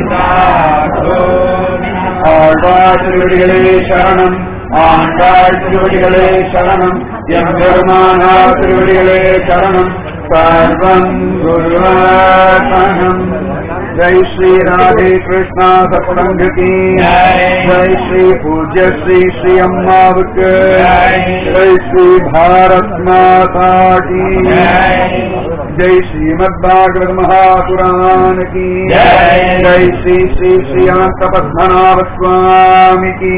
ஆழ்வார் திருவடிகளே சரணம் ஆண்டாள் திருவடிகளே சரணம் எம்பெருமானார் திருவடிகளே சரணம் சர்வம் குருவாசனம் ஜெய் ஸ்ரீ ராதே கிருஷ்ணா சத்சங்க கி
ஜெய்.
ஜெய் ஸ்ரீ பூஜ்ய ஸ்ரீ ஸ்ரீ அம்மாவுக்கு
ஜெய்.
ஜெய் ஸ்ரீ பாரத் மாதா கி
ஜெய்.
जय श्रीमद भागवत महापुराण की
जय।
जय श्री श्री श्री अनंत पद्मनाभ स्वामी की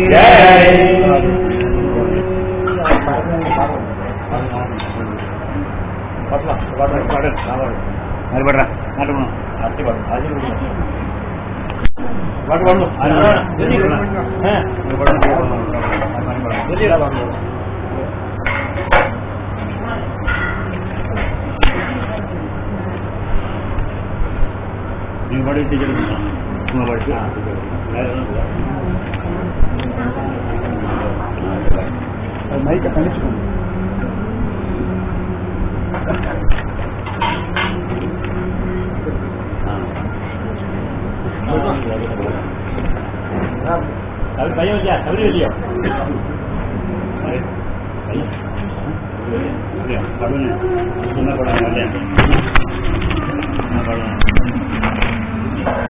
நீங்க பாடி டிக்கெட் உங்க படிச்சு வேற எதுவும்
மைக்க தனிச்சுக்கணும்
அது பையன் வச்சா கபடி இல்லையோ படம் என்ன படம் இல்லையா என்ன படம்